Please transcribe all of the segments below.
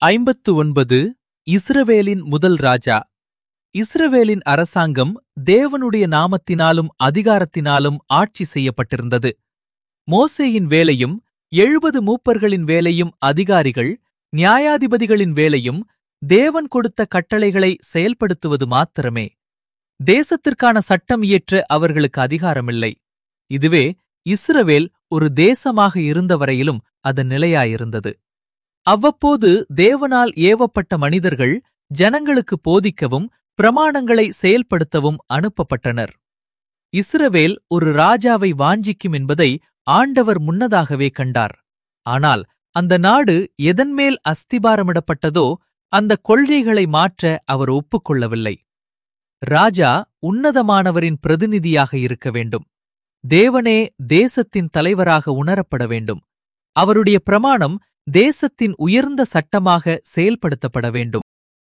ஐம்பத்து ஒன்பது இஸ்ரவேலின் முதல் ராஜா இஸ்ரவேலின் அரசாங்கம் தேவனுடைய நாமத்தினாலும் அதிகாரத்தினாலும் ஆட்சி செய்யப்பட்டிருந்தது மோசேயின் வேலையும் எழுபது மூப்பர்களின் வேலையும் அதிகாரிகள் நியாயாதிபதிகளின் வேலையும் தேவன் கொடுத்த கட்டளைகளை செயல்படுத்துவது மாத்திரமே தேசத்திற்கான சட்டம் இயற்ற அவர்களுக்கு அதிகாரமில்லை இதுவே இஸ்ரவேல் ஒரு தேசமாக இருந்தவரையிலும் அதன் நிலையாயிருந்தது அவ்வப்போது தேவனால் ஏவப்பட்ட மனிதர்கள் ஜனங்களுக்கு போதிக்கவும் பிரமாணங்களை செயல்படுத்தவும் அனுப்பப்பட்டனர் இஸ்ரவேல் ஒரு ராஜாவை வாஞ்சிக்கும் என்பதை ஆண்டவர் முன்னதாகவே கண்டார் ஆனால் அந்த நாடு எதன்மேல் அஸ்திபாரமிடப்பட்டதோ அந்த கொள்கைகளை மாற்ற அவர் ஒப்புக்கொள்ளவில்லை ராஜா உன்னதமானவரின் பிரதிநிதியாக இருக்க வேண்டும் தேவனே தேசத்தின் தலைவராக உணரப்பட வேண்டும் அவருடைய பிரமாணம் தேசத்தின் உயர்ந்த சட்டமாக செயல்படுத்தப்பட வேண்டும்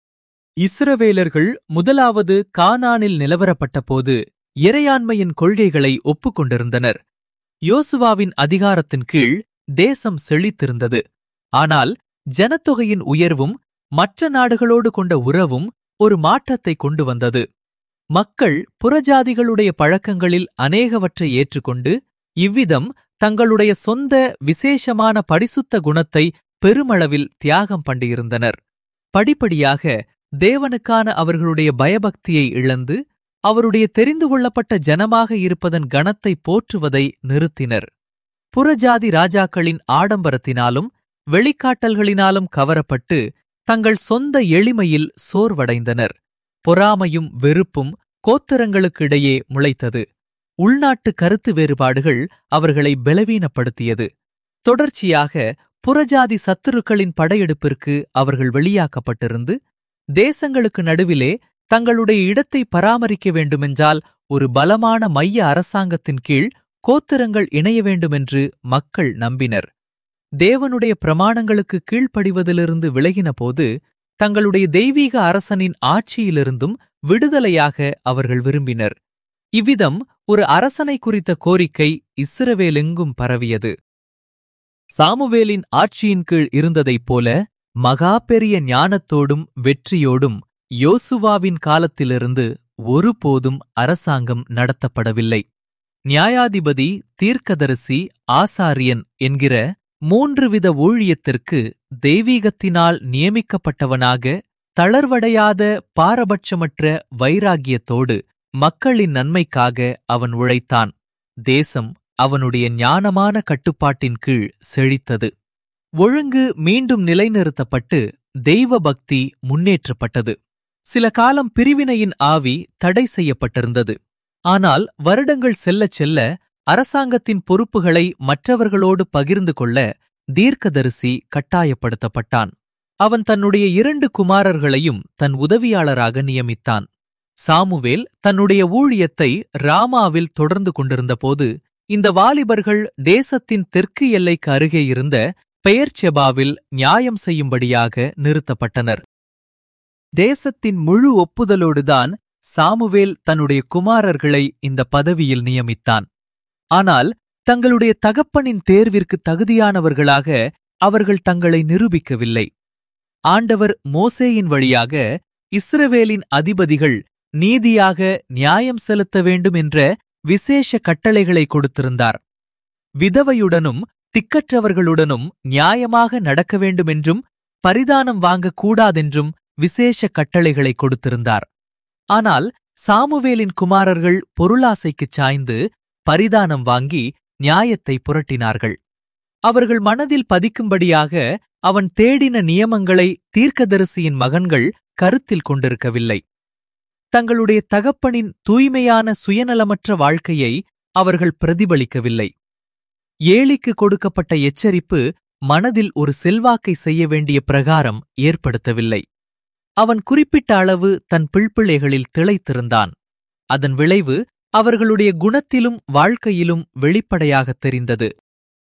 இஸ்ரவேலர்கள் முதலாவது கானானில் நிலவரப்பட்டபோது இறையாண்மையின் கொள்கைகளை ஒப்புக்கொண்டிருந்தனர் யோசுவாவின் அதிகாரத்தின் கீழ் தேசம் செழித்திருந்தது ஆனால் ஜனத்தொகையின் உயர்வும் மற்ற நாடுகளோடு கொண்ட உறவும் ஒரு மாற்றத்தை கொண்டு வந்தது மக்கள் புறஜாதிகளுடைய பழக்கங்களில் அநேகவற்றை ஏற்றுக்கொண்டு இவ்விதம் தங்களுடைய சொந்த விசேஷமான படிசுத்த குணத்தை பெருமளவில் தியாகம் பண்ணியிருந்தனர் படிப்படியாக தேவனுக்கான அவர்களுடைய பயபக்தியை இழந்து அவருடைய தெரிந்து கொள்ளப்பட்ட ஜனமாக இருப்பதன் கனத்தை போற்றுவதை நிறுத்தினர் புறஜாதி ராஜாக்களின் ஆடம்பரத்தினாலும் வெளிக்காட்டல்களினாலும் கவரப்பட்டு தங்கள் சொந்த எளிமையில் சோர்வடைந்தனர் பொறாமையும் வெறுப்பும் கோத்திரங்களுக்கிடையே முளைத்தது உள்நாட்டு கருத்து வேறுபாடுகள் அவர்களை பலவீனப்படுத்தியது தொடர்ச்சியாக புறஜாதி சத்துருக்களின் படையெடுப்பிற்கு அவர்கள் வெளியாக்கப்பட்டிருந்து தேசங்களுக்கு நடுவிலே தங்களுடைய இடத்தை பராமரிக்க வேண்டுமென்றால் ஒரு பலமான மைய அரசாங்கத்தின் கீழ் கோத்திரங்கள் இணைய வேண்டுமென்று மக்கள் நம்பினர் தேவனுடைய பிரமாணங்களுக்கு கீழ்ப்படிவதிலிருந்து விலகினபோது தங்களுடைய தெய்வீக அரசனின் ஆட்சியிலிருந்தும் விடுதலையாக அவர்கள் விரும்பினர் இவ்விதம் ஒரு அரசனை குறித்த கோரிக்கை இஸ்ரவேலெங்கும் பரவியது சாமுவேலின் ஆட்சியின் கீழ் இருந்ததைப் போல மகா பெரிய ஞானத்தோடும் வெற்றியோடும் யோசுவாவின் காலத்திலிருந்து ஒருபோதும் அரசாங்கம் நடத்தப்படவில்லை நியாயாதிபதி தீர்க்கதரிசி ஆசாரியன் என்கிற மூன்று வித ஊழியத்திற்கு தெய்வீகத்தினால் நியமிக்கப்பட்டவனாக தளர்வடையாத பாரபட்சமற்ற வைராகியத்தோடு மக்களின் நன்மைக்காக அவன் உழைத்தான் தேசம் அவனுடைய ஞானமான கட்டுப்பாட்டின் கீழ் செழித்தது ஒழுங்கு மீண்டும் நிலைநிறுத்தப்பட்டு தெய்வ பக்தி முன்னேற்றப்பட்டது சில காலம் பிரிவினையின் ஆவி தடை செய்யப்பட்டிருந்தது ஆனால் வருடங்கள் செல்லச் செல்ல அரசாங்கத்தின் பொறுப்புகளை மற்றவர்களோடு பகிர்ந்து கொள்ள தீர்க்கதரிசி கட்டாயப்படுத்தப்பட்டான் அவன் தன்னுடைய இரண்டு குமாரர்களையும் தன் உதவியாளராக நியமித்தான் சாமுவேல் தன்னுடைய ஊழியத்தை ராமாவில் தொடர்ந்து கொண்டிருந்தபோது இந்த வாலிபர்கள் தேசத்தின் தெற்கு எல்லைக்கு அருகே இருந்த பெயர்ச்செபாவில் நியாயம் செய்யும்படியாக நிறுத்தப்பட்டனர் தேசத்தின் முழு ஒப்புதலோடுதான் சாமுவேல் தன்னுடைய குமாரர்களை இந்த பதவியில் நியமித்தான் ஆனால் தங்களுடைய தகப்பனின் தேர்விற்கு தகுதியானவர்களாக அவர்கள் தங்களை நிரூபிக்கவில்லை ஆண்டவர் மோசேயின் வழியாக இஸ்ரவேலின் அதிபதிகள் நீதியாக நியாயம் செலுத்த வேண்டும் என்ற விசேஷ கட்டளைகளை கொடுத்திருந்தார் விதவையுடனும் திக்கற்றவர்களுடனும் நியாயமாக நடக்க வேண்டுமென்றும் பரிதானம் வாங்கக்கூடாதென்றும் விசேஷ கட்டளைகளை கொடுத்திருந்தார் ஆனால் சாமுவேலின் குமாரர்கள் பொருளாசைக்குச் சாய்ந்து பரிதானம் வாங்கி நியாயத்தை புரட்டினார்கள் அவர்கள் மனதில் பதிக்கும்படியாக அவன் தேடின நியமங்களை தீர்க்கதரிசியின் மகன்கள் கருத்தில் கொண்டிருக்கவில்லை தங்களுடைய தகப்பனின் தூய்மையான சுயநலமற்ற வாழ்க்கையை அவர்கள் பிரதிபலிக்கவில்லை ஏழிக்கு கொடுக்கப்பட்ட எச்சரிப்பு மனதில் ஒரு செல்வாக்கை செய்ய வேண்டிய பிரகாரம் ஏற்படுத்தவில்லை அவன் குறிப்பிட்ட அளவு தன் பிள்பிள்ளைகளில் திளைத்திருந்தான் அதன் விளைவு அவர்களுடைய குணத்திலும் வாழ்க்கையிலும் வெளிப்படையாகத் தெரிந்தது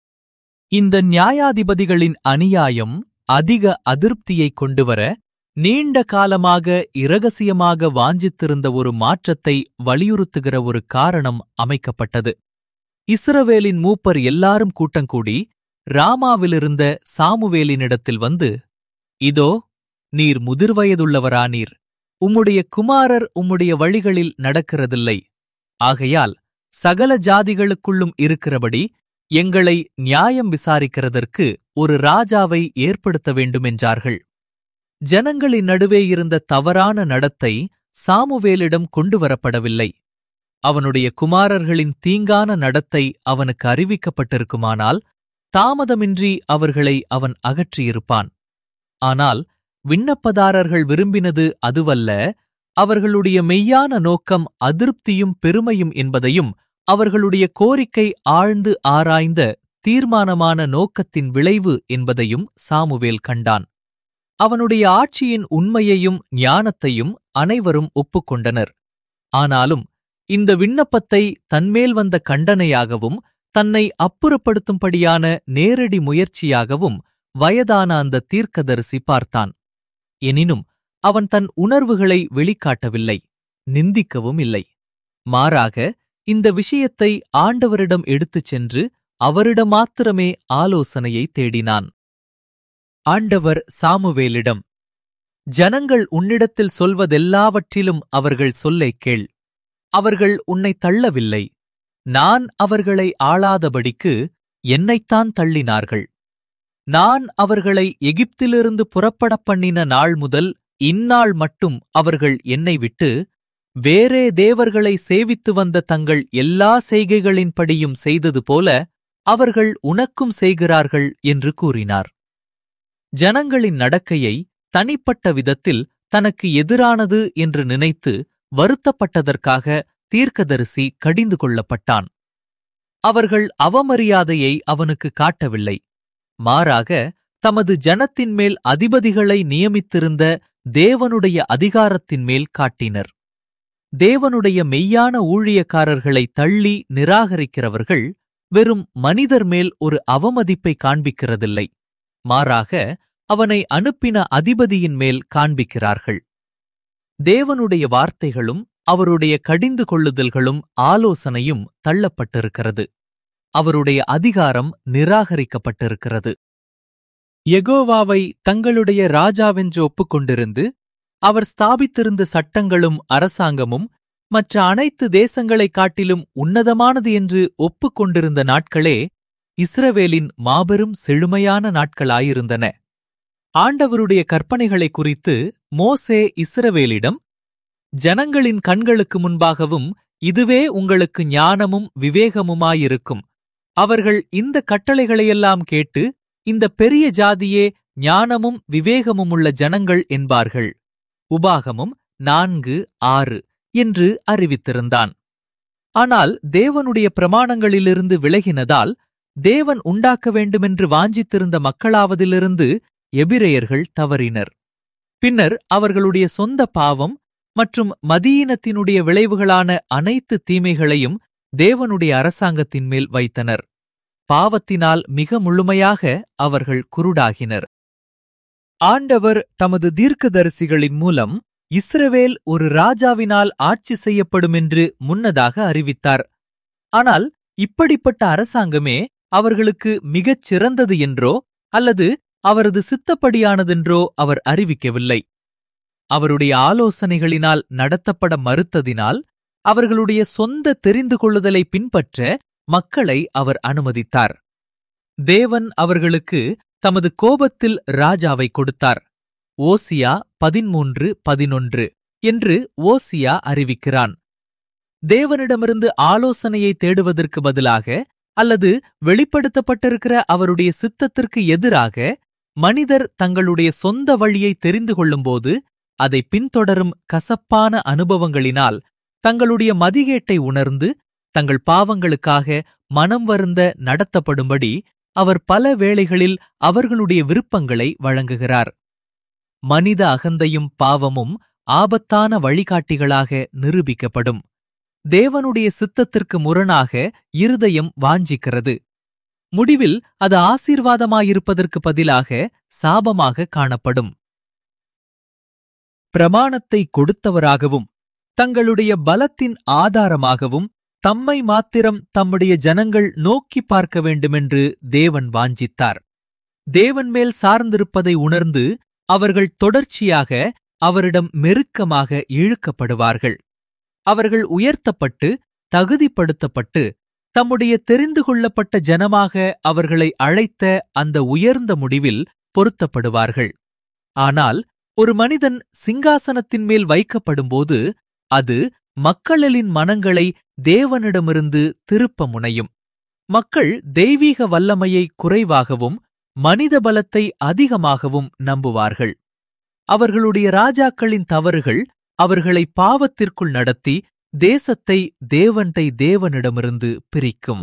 இந்த நியாயாதிபதிகளின் அநியாயம் அதிக அதிருப்தியைக் கொண்டுவர நீண்ட காலமாக இரகசியமாக வாஞ்சித்திருந்த ஒரு மாற்றத்தை வலியுறுத்துகிற ஒரு காரணம் அமைக்கப்பட்டது இஸ்ரவேலின் மூப்பர் எல்லாரும் கூட்டங்கூடி ராமாவிலிருந்த சாமுவேலினிடத்தில் வந்து இதோ நீர் முதிர்வயதுள்ளவரானீர் உம்முடைய குமாரர் உம்முடைய வழிகளில் நடக்கிறதில்லை ஆகையால் சகல ஜாதிகளுக்குள்ளும் இருக்கிறபடி எங்களை நியாயம் விசாரிக்கிறதற்கு ஒரு ராஜாவை ஏற்படுத்த வேண்டுமென்றார்கள் ஜனங்களின் நடுவே இருந்த தவறான நடத்தை சாமுவேலிடம் கொண்டு வரப்படவில்லை அவனுடைய குமாரர்களின் தீங்கான நடத்தை அவனுக்கு அறிவிக்கப்பட்டிருக்குமானால் தாமதமின்றி அவர்களை அவன் அகற்றியிருப்பான் ஆனால் விண்ணப்பதாரர்கள் விரும்பினது அதுவல்ல அவர்களுடைய மெய்யான நோக்கம் அதிருப்தியும் பெருமையும் என்பதையும் அவர்களுடைய கோரிக்கை ஆழ்ந்து ஆராய்ந்த தீர்மானமான நோக்கத்தின் விளைவு என்பதையும் சாமுவேல் கண்டான் அவனுடைய ஆட்சியின் உண்மையையும் ஞானத்தையும் அனைவரும் ஒப்புக்கொண்டனர் ஆனாலும் இந்த விண்ணப்பத்தை தன்மேல் வந்த கண்டனையாகவும் தன்னை அப்புறப்படுத்தும்படியான நேரடி முயற்சியாகவும் வயதான அந்த தீர்க்கதரிசி பார்த்தான் எனினும் அவன் தன் உணர்வுகளை வெளிக்காட்டவில்லை நிந்திக்கவும் இல்லை மாறாக இந்த விஷயத்தை ஆண்டவரிடம் எடுத்துச் சென்று அவரிடம் மாத்திரமே ஆலோசனையை தேடினான் ஆண்டவர் சாமுவேலிடம் ஜனங்கள் உன்னிடத்தில் சொல்வதெல்லாவற்றிலும் அவர்கள் சொல்லைக் கேள் அவர்கள் உன்னை தள்ளவில்லை நான் அவர்களை ஆளாதபடிக்கு என்னைத்தான் தள்ளினார்கள் நான் அவர்களை எகிப்திலிருந்து புறப்படப் பண்ணின நாள் முதல் இந்நாள் மட்டும் அவர்கள் என்னை விட்டு வேறே தேவர்களை சேவித்து வந்த தங்கள் எல்லா செய்கைகளின்படியும் செய்தது போல அவர்கள் உனக்கும் செய்கிறார்கள் என்று கூறினார் ஜனங்களின் நடக்கையை தனிப்பட்ட விதத்தில் தனக்கு எதிரானது என்று நினைத்து வருத்தப்பட்டதற்காக தீர்க்கதரிசி கடிந்து கொள்ளப்பட்டான் அவர்கள் அவமரியாதையை அவனுக்கு காட்டவில்லை மாறாக தமது ஜனத்தின் மேல் அதிபதிகளை நியமித்திருந்த தேவனுடைய அதிகாரத்தின் மேல் காட்டினர் தேவனுடைய மெய்யான ஊழியக்காரர்களை தள்ளி நிராகரிக்கிறவர்கள் வெறும் மனிதர் மேல் ஒரு அவமதிப்பை காண்பிக்கிறதில்லை மாறாக அவனை அனுப்பின அதிபதியின் மேல் காண்பிக்கிறார்கள் தேவனுடைய வார்த்தைகளும் அவருடைய கடிந்து கொள்ளுதல்களும் ஆலோசனையும் தள்ளப்பட்டிருக்கிறது அவருடைய அதிகாரம் நிராகரிக்கப்பட்டிருக்கிறது எகோவாவை தங்களுடைய ராஜாவென்று ஒப்புக்கொண்டிருந்து அவர் ஸ்தாபித்திருந்த சட்டங்களும் அரசாங்கமும் மற்ற அனைத்து தேசங்களைக் காட்டிலும் உன்னதமானது என்று ஒப்புக்கொண்டிருந்த நாட்களே இஸ்ரவேலின் மாபெரும் செழுமையான நாட்களாயிருந்தன ஆண்டவருடைய கற்பனைகளைக் குறித்து மோசே இஸ்ரவேலிடம் ஜனங்களின் கண்களுக்கு முன்பாகவும் இதுவே உங்களுக்கு ஞானமும் விவேகமுமாயிருக்கும் அவர்கள் இந்த கட்டளைகளையெல்லாம் கேட்டு இந்த பெரிய ஜாதியே ஞானமும் விவேகமுமுள்ள ஜனங்கள் என்பார்கள் உபாகமும் நான்கு ஆறு என்று அறிவித்திருந்தான் ஆனால் தேவனுடைய பிரமாணங்களிலிருந்து விலகினதால் தேவன் உண்டாக்க வேண்டுமென்று வாஞ்சித்திருந்த மக்களாவதிலிருந்து எபிரேயர்கள் தவறினர் பின்னர் அவர்களுடைய சொந்த பாவம் மற்றும் மதியீனத்தினுடைய விளைவுகளான அனைத்து தீமைகளையும் தேவனுடைய அரசாங்கத்தின் மேல் வைத்தனர் பாவத்தினால் மிக முழுமையாக அவர்கள் குருடாகினர் ஆண்டவர் தமது தீர்க்கதரிசிகளின் மூலம் இஸ்ரவேல் ஒரு ராஜாவினால் ஆட்சி செய்யப்படும் என்று முன்னதாக அறிவித்தார் ஆனால் இப்படிப்பட்ட அரசாங்கமே அவர்களுக்கு மிகச் சிறந்தது என்றோ அல்லது அவரது சித்தப்படியானதென்றோ அவர் அறிவிக்கவில்லை அவருடைய ஆலோசனைகளினால் நடத்தப்பட மறுத்ததினால் அவர்களுடைய சொந்த தெரிந்து கொள்ளுதலை பின்பற்ற மக்களை அவர் அனுமதித்தார் தேவன் அவர்களுக்கு தமது கோபத்தில் ராஜாவை கொடுத்தார் ஓசியா பதிமூன்று பதினொன்று என்று ஓசியா அறிவிக்கிறான் தேவனிடமிருந்து ஆலோசனையை தேடுவதற்கு பதிலாக அல்லது வெளிப்படுத்தப்பட்டிருக்கிற அவருடைய சித்தத்திற்கு எதிராக மனிதர் தங்களுடைய சொந்த வழியை தெரிந்து கொள்ளும்போது அதை பின்தொடரும் கசப்பான அனுபவங்களினால் தங்களுடைய மதிகேட்டை உணர்ந்து தங்கள் பாவங்களுக்காக மனம் வருந்த நடத்தப்படும்படி அவர் பல வேளைகளில் அவர்களுடைய விருப்பங்களை வழங்குகிறார் மனித அகந்தையும் பாவமும் ஆபத்தான வழிகாட்டிகளாக நிரூபிக்கப்படும் தேவனுடைய சித்தத்திற்கு முரணாக இருதயம் வாஞ்சிக்கிறது முடிவில் அது ஆசீர்வாதமாயிருப்பதற்கு பதிலாக சாபமாக காணப்படும் பிரமாணத்தை கொடுத்தவராகவும் தங்களுடைய பலத்தின் ஆதாரமாகவும் தம்மை மாத்திரம் தம்முடைய ஜனங்கள் நோக்கி பார்க்க வேண்டுமென்று தேவன் வாஞ்சித்தார் தேவன் மேல் சார்ந்திருப்பதை உணர்ந்து அவர்கள் தொடர்ச்சியாக அவரிடம் மெருக்கமாக இழுக்கப்படுவார்கள் அவர்கள் உயர்த்தப்பட்டு தகுதிப்படுத்தப்பட்டு தம்முடைய தெரிந்து கொள்ளப்பட்ட ஜனமாக அவர்களை அழைத்த அந்த உயர்ந்த முடிவில் பொருத்தப்படுவார்கள் ஆனால் ஒரு மனிதன் சிங்காசனத்தின் மேல் வைக்கப்படும்போது அது மக்களின் மனங்களை தேவனிடமிருந்து திருப்ப முனையும் மக்கள் தெய்வீக வல்லமையை குறைவாகவும் மனித பலத்தை அதிகமாகவும் நம்புவார்கள் அவர்களுடைய ராஜாக்களின் தவறுகள் அவர்களை பாவத்திற்குள் நடத்தி தேசத்தை தேவன்தை தேவனிடமிருந்து பிரிக்கும்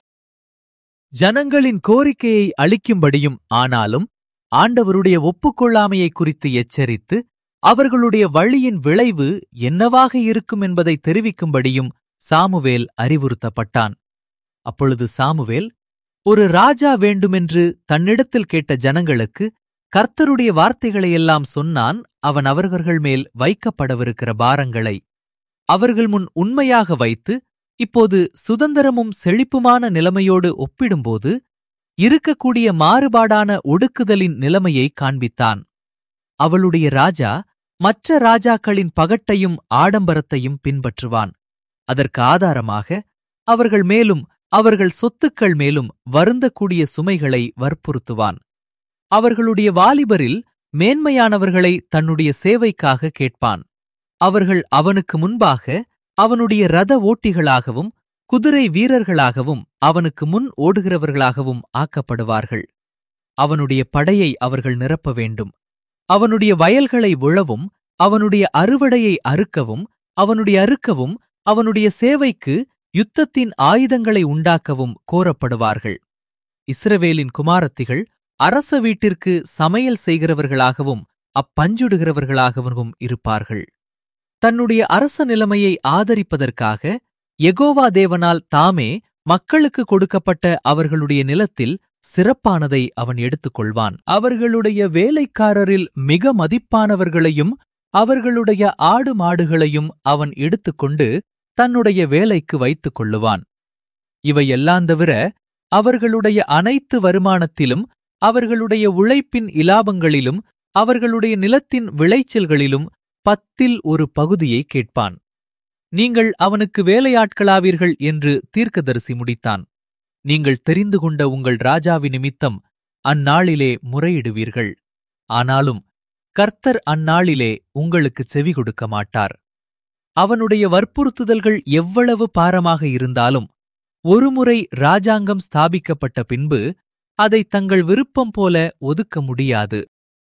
ஜனங்களின் கோரிக்கையை அளிக்கும்படியும் ஆனாலும் ஆண்டவருடைய ஒப்புக்கொள்ளாமையை குறித்து எச்சரித்து அவர்களுடைய வழியின் விளைவு என்னவாக இருக்கும் என்பதை தெரிவிக்கும்படியும் சாமுவேல் அறிவுறுத்தப்பட்டான் அப்பொழுது சாமுவேல் ஒரு ராஜா வேண்டுமென்று தன்னிடத்தில் கேட்ட ஜனங்களுக்கு கர்த்தருடைய வார்த்தைகளையெல்லாம் சொன்னான் அவன் அவர்கள் மேல் வைக்கப்படவிருக்கிற பாரங்களை அவர்கள் முன் உண்மையாக வைத்து இப்போது சுதந்திரமும் செழிப்புமான நிலைமையோடு ஒப்பிடும்போது இருக்கக்கூடிய மாறுபாடான ஒடுக்குதலின் நிலைமையை காண்பித்தான் அவளுடைய ராஜா மற்ற ராஜாக்களின் பகட்டையும் ஆடம்பரத்தையும் பின்பற்றுவான் அதற்கு ஆதாரமாக அவர்கள் மேலும் அவர்கள் சொத்துக்கள் மேலும் வருந்தக்கூடிய சுமைகளை வற்புறுத்துவான் அவர்களுடைய வாலிபரில் மேன்மையானவர்களை தன்னுடைய சேவைக்காக கேட்பான் அவர்கள் அவனுக்கு முன்பாக அவனுடைய ரத ஓட்டிகளாகவும் குதிரை வீரர்களாகவும் அவனுக்கு முன் ஓடுகிறவர்களாகவும் ஆக்கப்படுவார்கள் அவனுடைய படையை அவர்கள் நிரப்ப வேண்டும் அவனுடைய வயல்களை உழவும் அவனுடைய அறுவடையை அறுக்கவும் அவனுடைய அறுக்கவும் அவனுடைய சேவைக்கு யுத்தத்தின் ஆயுதங்களை உண்டாக்கவும் கோரப்படுவார்கள் இஸ்ரவேலின் குமாரத்திகள் அரச வீட்டிற்கு சமையல் செய்கிறவர்களாகவும் அப்பஞ்சுடுகிறவர்களாகவும் இருப்பார்கள் தன்னுடைய அரச நிலைமையை ஆதரிப்பதற்காக எகோவா தேவனால் தாமே மக்களுக்கு கொடுக்கப்பட்ட அவர்களுடைய நிலத்தில் சிறப்பானதை அவன் எடுத்துக்கொள்வான் அவர்களுடைய வேலைக்காரரில் மிக மதிப்பானவர்களையும் அவர்களுடைய ஆடு மாடுகளையும் அவன் எடுத்துக்கொண்டு தன்னுடைய வேலைக்கு வைத்துக் கொள்ளுவான் இவையெல்லாம் தவிர அவர்களுடைய அனைத்து வருமானத்திலும் அவர்களுடைய உழைப்பின் இலாபங்களிலும் அவர்களுடைய நிலத்தின் விளைச்சல்களிலும் பத்தில் ஒரு பகுதியை கேட்பான் நீங்கள் அவனுக்கு வேலையாட்களாவீர்கள் என்று தீர்க்கதரிசி முடித்தான் நீங்கள் தெரிந்து கொண்ட உங்கள் ராஜாவி நிமித்தம் அந்நாளிலே முறையிடுவீர்கள் ஆனாலும் கர்த்தர் அந்நாளிலே உங்களுக்கு செவி கொடுக்க மாட்டார் அவனுடைய வற்புறுத்துதல்கள் எவ்வளவு பாரமாக இருந்தாலும் ஒருமுறை ராஜாங்கம் ஸ்தாபிக்கப்பட்ட பின்பு அதை தங்கள் விருப்பம் போல ஒதுக்க முடியாது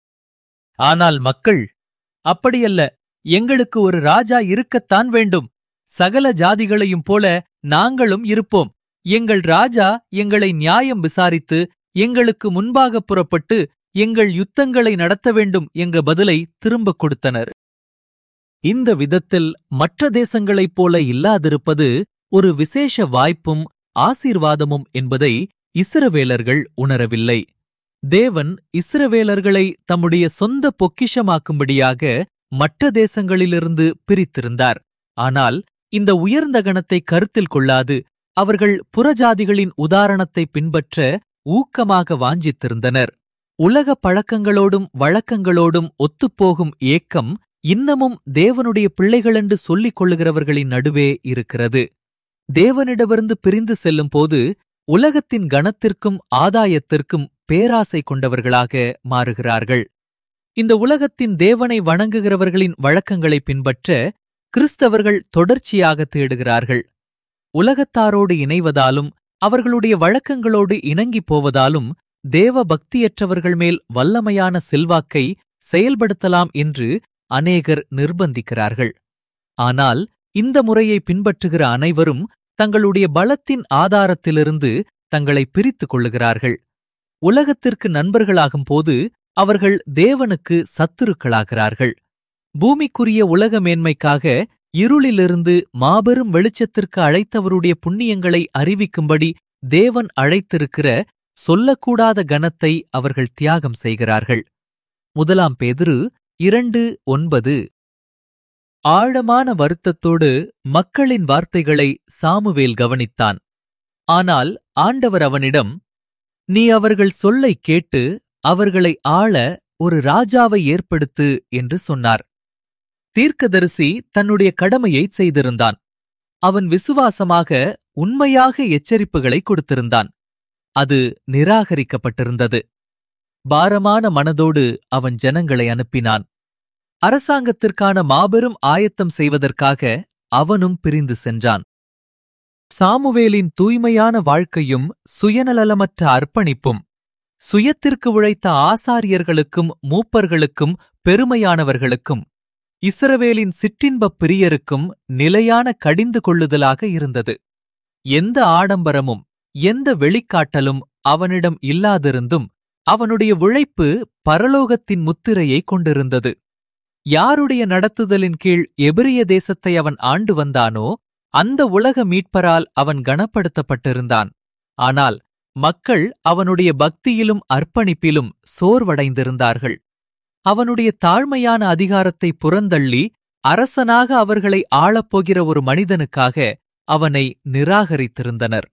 ஆனால் மக்கள் அப்படியல்ல எங்களுக்கு ஒரு ராஜா இருக்கத்தான் வேண்டும் சகல ஜாதிகளையும் போல நாங்களும் இருப்போம் எங்கள் ராஜா எங்களை நியாயம் விசாரித்து எங்களுக்கு முன்பாக புறப்பட்டு எங்கள் யுத்தங்களை நடத்த வேண்டும் என்ற பதிலை திரும்பக் கொடுத்தனர் இந்த விதத்தில் மற்ற தேசங்களைப் போல இல்லாதிருப்பது ஒரு விசேஷ வாய்ப்பும் ஆசீர்வாதமும் என்பதை இஸ்ரவேலர்கள் உணரவில்லை தேவன் இஸ்ரவேலர்களை தம்முடைய சொந்த பொக்கிஷமாக்கும்படியாக மற்ற தேசங்களிலிருந்து பிரித்திருந்தார் ஆனால் இந்த உயர்ந்த கணத்தை கருத்தில் கொள்ளாது அவர்கள் புறஜாதிகளின் உதாரணத்தை பின்பற்ற ஊக்கமாக வாஞ்சித்திருந்தனர் உலக பழக்கங்களோடும் வழக்கங்களோடும் ஒத்துப்போகும் ஏக்கம் இன்னமும் தேவனுடைய பிள்ளைகளென்று சொல்லிக் கொள்ளுகிறவர்களின் நடுவே இருக்கிறது தேவனிடமிருந்து பிரிந்து செல்லும்போது உலகத்தின் கணத்திற்கும் ஆதாயத்திற்கும் பேராசை கொண்டவர்களாக மாறுகிறார்கள் இந்த உலகத்தின் தேவனை வணங்குகிறவர்களின் வழக்கங்களை பின்பற்ற கிறிஸ்தவர்கள் தொடர்ச்சியாக தேடுகிறார்கள் உலகத்தாரோடு இணைவதாலும் அவர்களுடைய வழக்கங்களோடு இணங்கிப் போவதாலும் தேவ பக்தியற்றவர்கள் மேல் வல்லமையான செல்வாக்கை செயல்படுத்தலாம் என்று அநேகர் நிர்பந்திக்கிறார்கள் ஆனால் இந்த முறையை பின்பற்றுகிற அனைவரும் தங்களுடைய பலத்தின் ஆதாரத்திலிருந்து தங்களை பிரித்துக் கொள்ளுகிறார்கள் உலகத்திற்கு நண்பர்களாகும் போது அவர்கள் தேவனுக்கு சத்துருக்களாகிறார்கள் பூமிக்குரிய உலக மேன்மைக்காக இருளிலிருந்து மாபெரும் வெளிச்சத்திற்கு அழைத்தவருடைய புண்ணியங்களை அறிவிக்கும்படி தேவன் அழைத்திருக்கிற சொல்லக்கூடாத கனத்தை அவர்கள் தியாகம் செய்கிறார்கள் முதலாம் பேதுரு இரண்டு ஒன்பது ஆழமான வருத்தத்தோடு மக்களின் வார்த்தைகளை சாமுவேல் கவனித்தான் ஆனால் ஆண்டவர் அவனிடம் நீ அவர்கள் சொல்லைக் கேட்டு அவர்களை ஆள ஒரு ராஜாவை ஏற்படுத்து என்று சொன்னார் தீர்க்கதரிசி தன்னுடைய கடமையைச் செய்திருந்தான் அவன் விசுவாசமாக உண்மையாக எச்சரிப்புகளை கொடுத்திருந்தான் அது நிராகரிக்கப்பட்டிருந்தது பாரமான மனதோடு அவன் ஜனங்களை அனுப்பினான் அரசாங்கத்திற்கான மாபெரும் ஆயத்தம் செய்வதற்காக அவனும் பிரிந்து சென்றான் சாமுவேலின் தூய்மையான வாழ்க்கையும் சுயநலமற்ற அர்ப்பணிப்பும் சுயத்திற்கு உழைத்த ஆசாரியர்களுக்கும் மூப்பர்களுக்கும் பெருமையானவர்களுக்கும் இஸ்ரவேலின் சிற்றின்பப் பிரியருக்கும் நிலையான கடிந்து கொள்ளுதலாக இருந்தது எந்த ஆடம்பரமும் எந்த வெளிக்காட்டலும் அவனிடம் இல்லாதிருந்தும் அவனுடைய உழைப்பு பரலோகத்தின் முத்திரையை கொண்டிருந்தது யாருடைய நடத்துதலின் கீழ் எபிரிய தேசத்தை அவன் ஆண்டு வந்தானோ அந்த உலக மீட்பரால் அவன் கனப்படுத்தப்பட்டிருந்தான் ஆனால் மக்கள் அவனுடைய பக்தியிலும் அர்ப்பணிப்பிலும் சோர்வடைந்திருந்தார்கள் அவனுடைய தாழ்மையான அதிகாரத்தை புறந்தள்ளி அரசனாக அவர்களை ஆளப்போகிற ஒரு மனிதனுக்காக அவனை நிராகரித்திருந்தனர்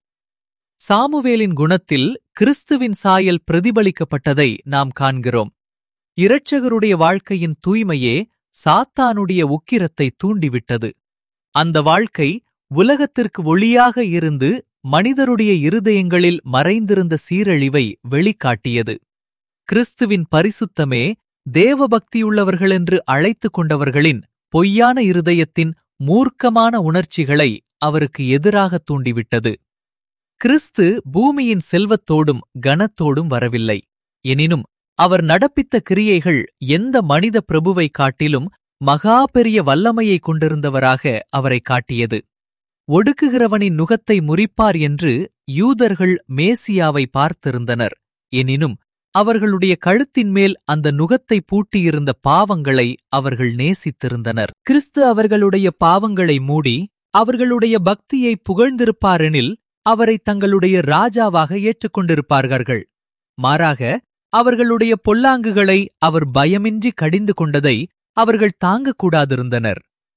சாமுவேலின் குணத்தில் கிறிஸ்துவின் சாயல் பிரதிபலிக்கப்பட்டதை நாம் காண்கிறோம் இரட்சகருடைய வாழ்க்கையின் தூய்மையே சாத்தானுடைய உக்கிரத்தை தூண்டிவிட்டது அந்த வாழ்க்கை உலகத்திற்கு ஒளியாக இருந்து மனிதருடைய இருதயங்களில் மறைந்திருந்த சீரழிவை வெளிக்காட்டியது கிறிஸ்துவின் பரிசுத்தமே தேவபக்தியுள்ளவர்களென்று அழைத்துக் கொண்டவர்களின் பொய்யான இருதயத்தின் மூர்க்கமான உணர்ச்சிகளை அவருக்கு எதிராக தூண்டிவிட்டது கிறிஸ்து பூமியின் செல்வத்தோடும் கனத்தோடும் வரவில்லை எனினும் அவர் நடப்பித்த கிரியைகள் எந்த மனித பிரபுவை காட்டிலும் மகா பெரிய வல்லமையை கொண்டிருந்தவராக அவரை காட்டியது ஒடுக்குகிறவனின் நுகத்தை முறிப்பார் என்று யூதர்கள் மேசியாவை பார்த்திருந்தனர் எனினும் அவர்களுடைய கழுத்தின் மேல் அந்த நுகத்தை பூட்டியிருந்த பாவங்களை அவர்கள் நேசித்திருந்தனர் கிறிஸ்து அவர்களுடைய பாவங்களை மூடி அவர்களுடைய பக்தியை புகழ்ந்திருப்பாரெனில் அவரை தங்களுடைய ராஜாவாக ஏற்றுக்கொண்டிருப்பார்கள் மாறாக அவர்களுடைய பொல்லாங்குகளை அவர் பயமின்றி கடிந்து கொண்டதை அவர்கள் தாங்கக்கூடாதிருந்தனர்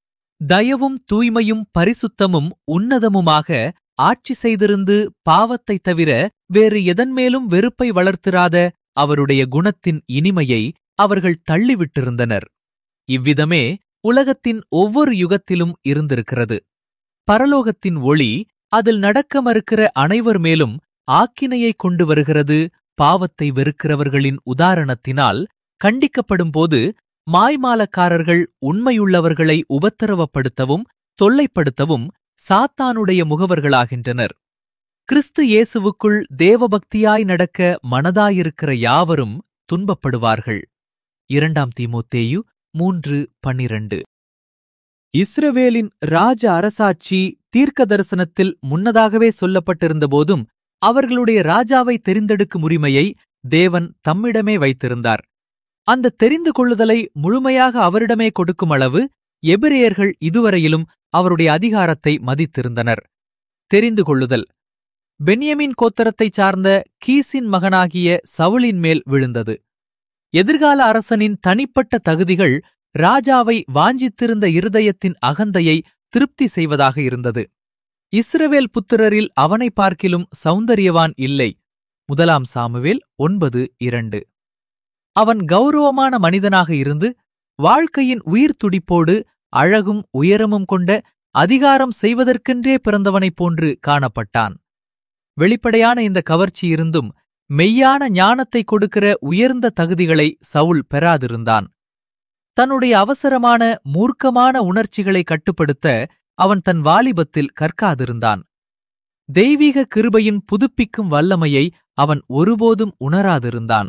தயவும் தூய்மையும் பரிசுத்தமும் உன்னதமுமாக ஆட்சி செய்திருந்து பாவத்தைத் தவிர வேறு எதன்மேலும் வெறுப்பை வளர்த்திராத அவருடைய குணத்தின் இனிமையை அவர்கள் தள்ளிவிட்டிருந்தனர் இவ்விதமே உலகத்தின் ஒவ்வொரு யுகத்திலும் இருந்திருக்கிறது பரலோகத்தின் ஒளி அதில் நடக்க மறுக்கிற அனைவர் மேலும் ஆக்கினையை கொண்டு வருகிறது பாவத்தை வெறுக்கிறவர்களின் உதாரணத்தினால் கண்டிக்கப்படும்போது மாய்மாலக்காரர்கள் உண்மையுள்ளவர்களை உபத்திரவப்படுத்தவும் தொல்லைப்படுத்தவும் சாத்தானுடைய முகவர்களாகின்றனர் கிறிஸ்து இயேசுவுக்குள் தேவபக்தியாய் நடக்க மனதாயிருக்கிற யாவரும் துன்பப்படுவார்கள் இரண்டாம் தீமோத்தேயு மூன்று பன்னிரண்டு இஸ்ரவேலின் ராஜ அரசாட்சி தீர்க்க தரிசனத்தில் முன்னதாகவே சொல்லப்பட்டிருந்தபோதும் அவர்களுடைய ராஜாவை தெரிந்தெடுக்கும் உரிமையை தேவன் தம்மிடமே வைத்திருந்தார் அந்த தெரிந்து கொள்ளுதலை முழுமையாக அவரிடமே கொடுக்கும் அளவு எபிரேயர்கள் இதுவரையிலும் அவருடைய அதிகாரத்தை மதித்திருந்தனர் தெரிந்து கொள்ளுதல் பென்யமின் கோத்தரத்தைச் சார்ந்த கீசின் மகனாகிய சவுலின் மேல் விழுந்தது எதிர்கால அரசனின் தனிப்பட்ட தகுதிகள் ராஜாவை வாஞ்சித்திருந்த இருதயத்தின் அகந்தையை திருப்தி செய்வதாக இருந்தது இஸ்ரவேல் புத்திரரில் அவனை பார்க்கிலும் சௌந்தரியவான் இல்லை முதலாம் சாமுவேல் ஒன்பது இரண்டு அவன் கௌரவமான மனிதனாக இருந்து வாழ்க்கையின் உயிர் துடிப்போடு அழகும் உயரமும் கொண்ட அதிகாரம் செய்வதற்கென்றே பிறந்தவனைப் போன்று காணப்பட்டான் வெளிப்படையான இந்த கவர்ச்சி இருந்தும் மெய்யான ஞானத்தை கொடுக்கிற உயர்ந்த தகுதிகளை சவுல் பெறாதிருந்தான் தன்னுடைய அவசரமான மூர்க்கமான உணர்ச்சிகளை கட்டுப்படுத்த அவன் தன் வாலிபத்தில் கற்காதிருந்தான் தெய்வீக கிருபையின் புதுப்பிக்கும் வல்லமையை அவன் ஒருபோதும் உணராதிருந்தான்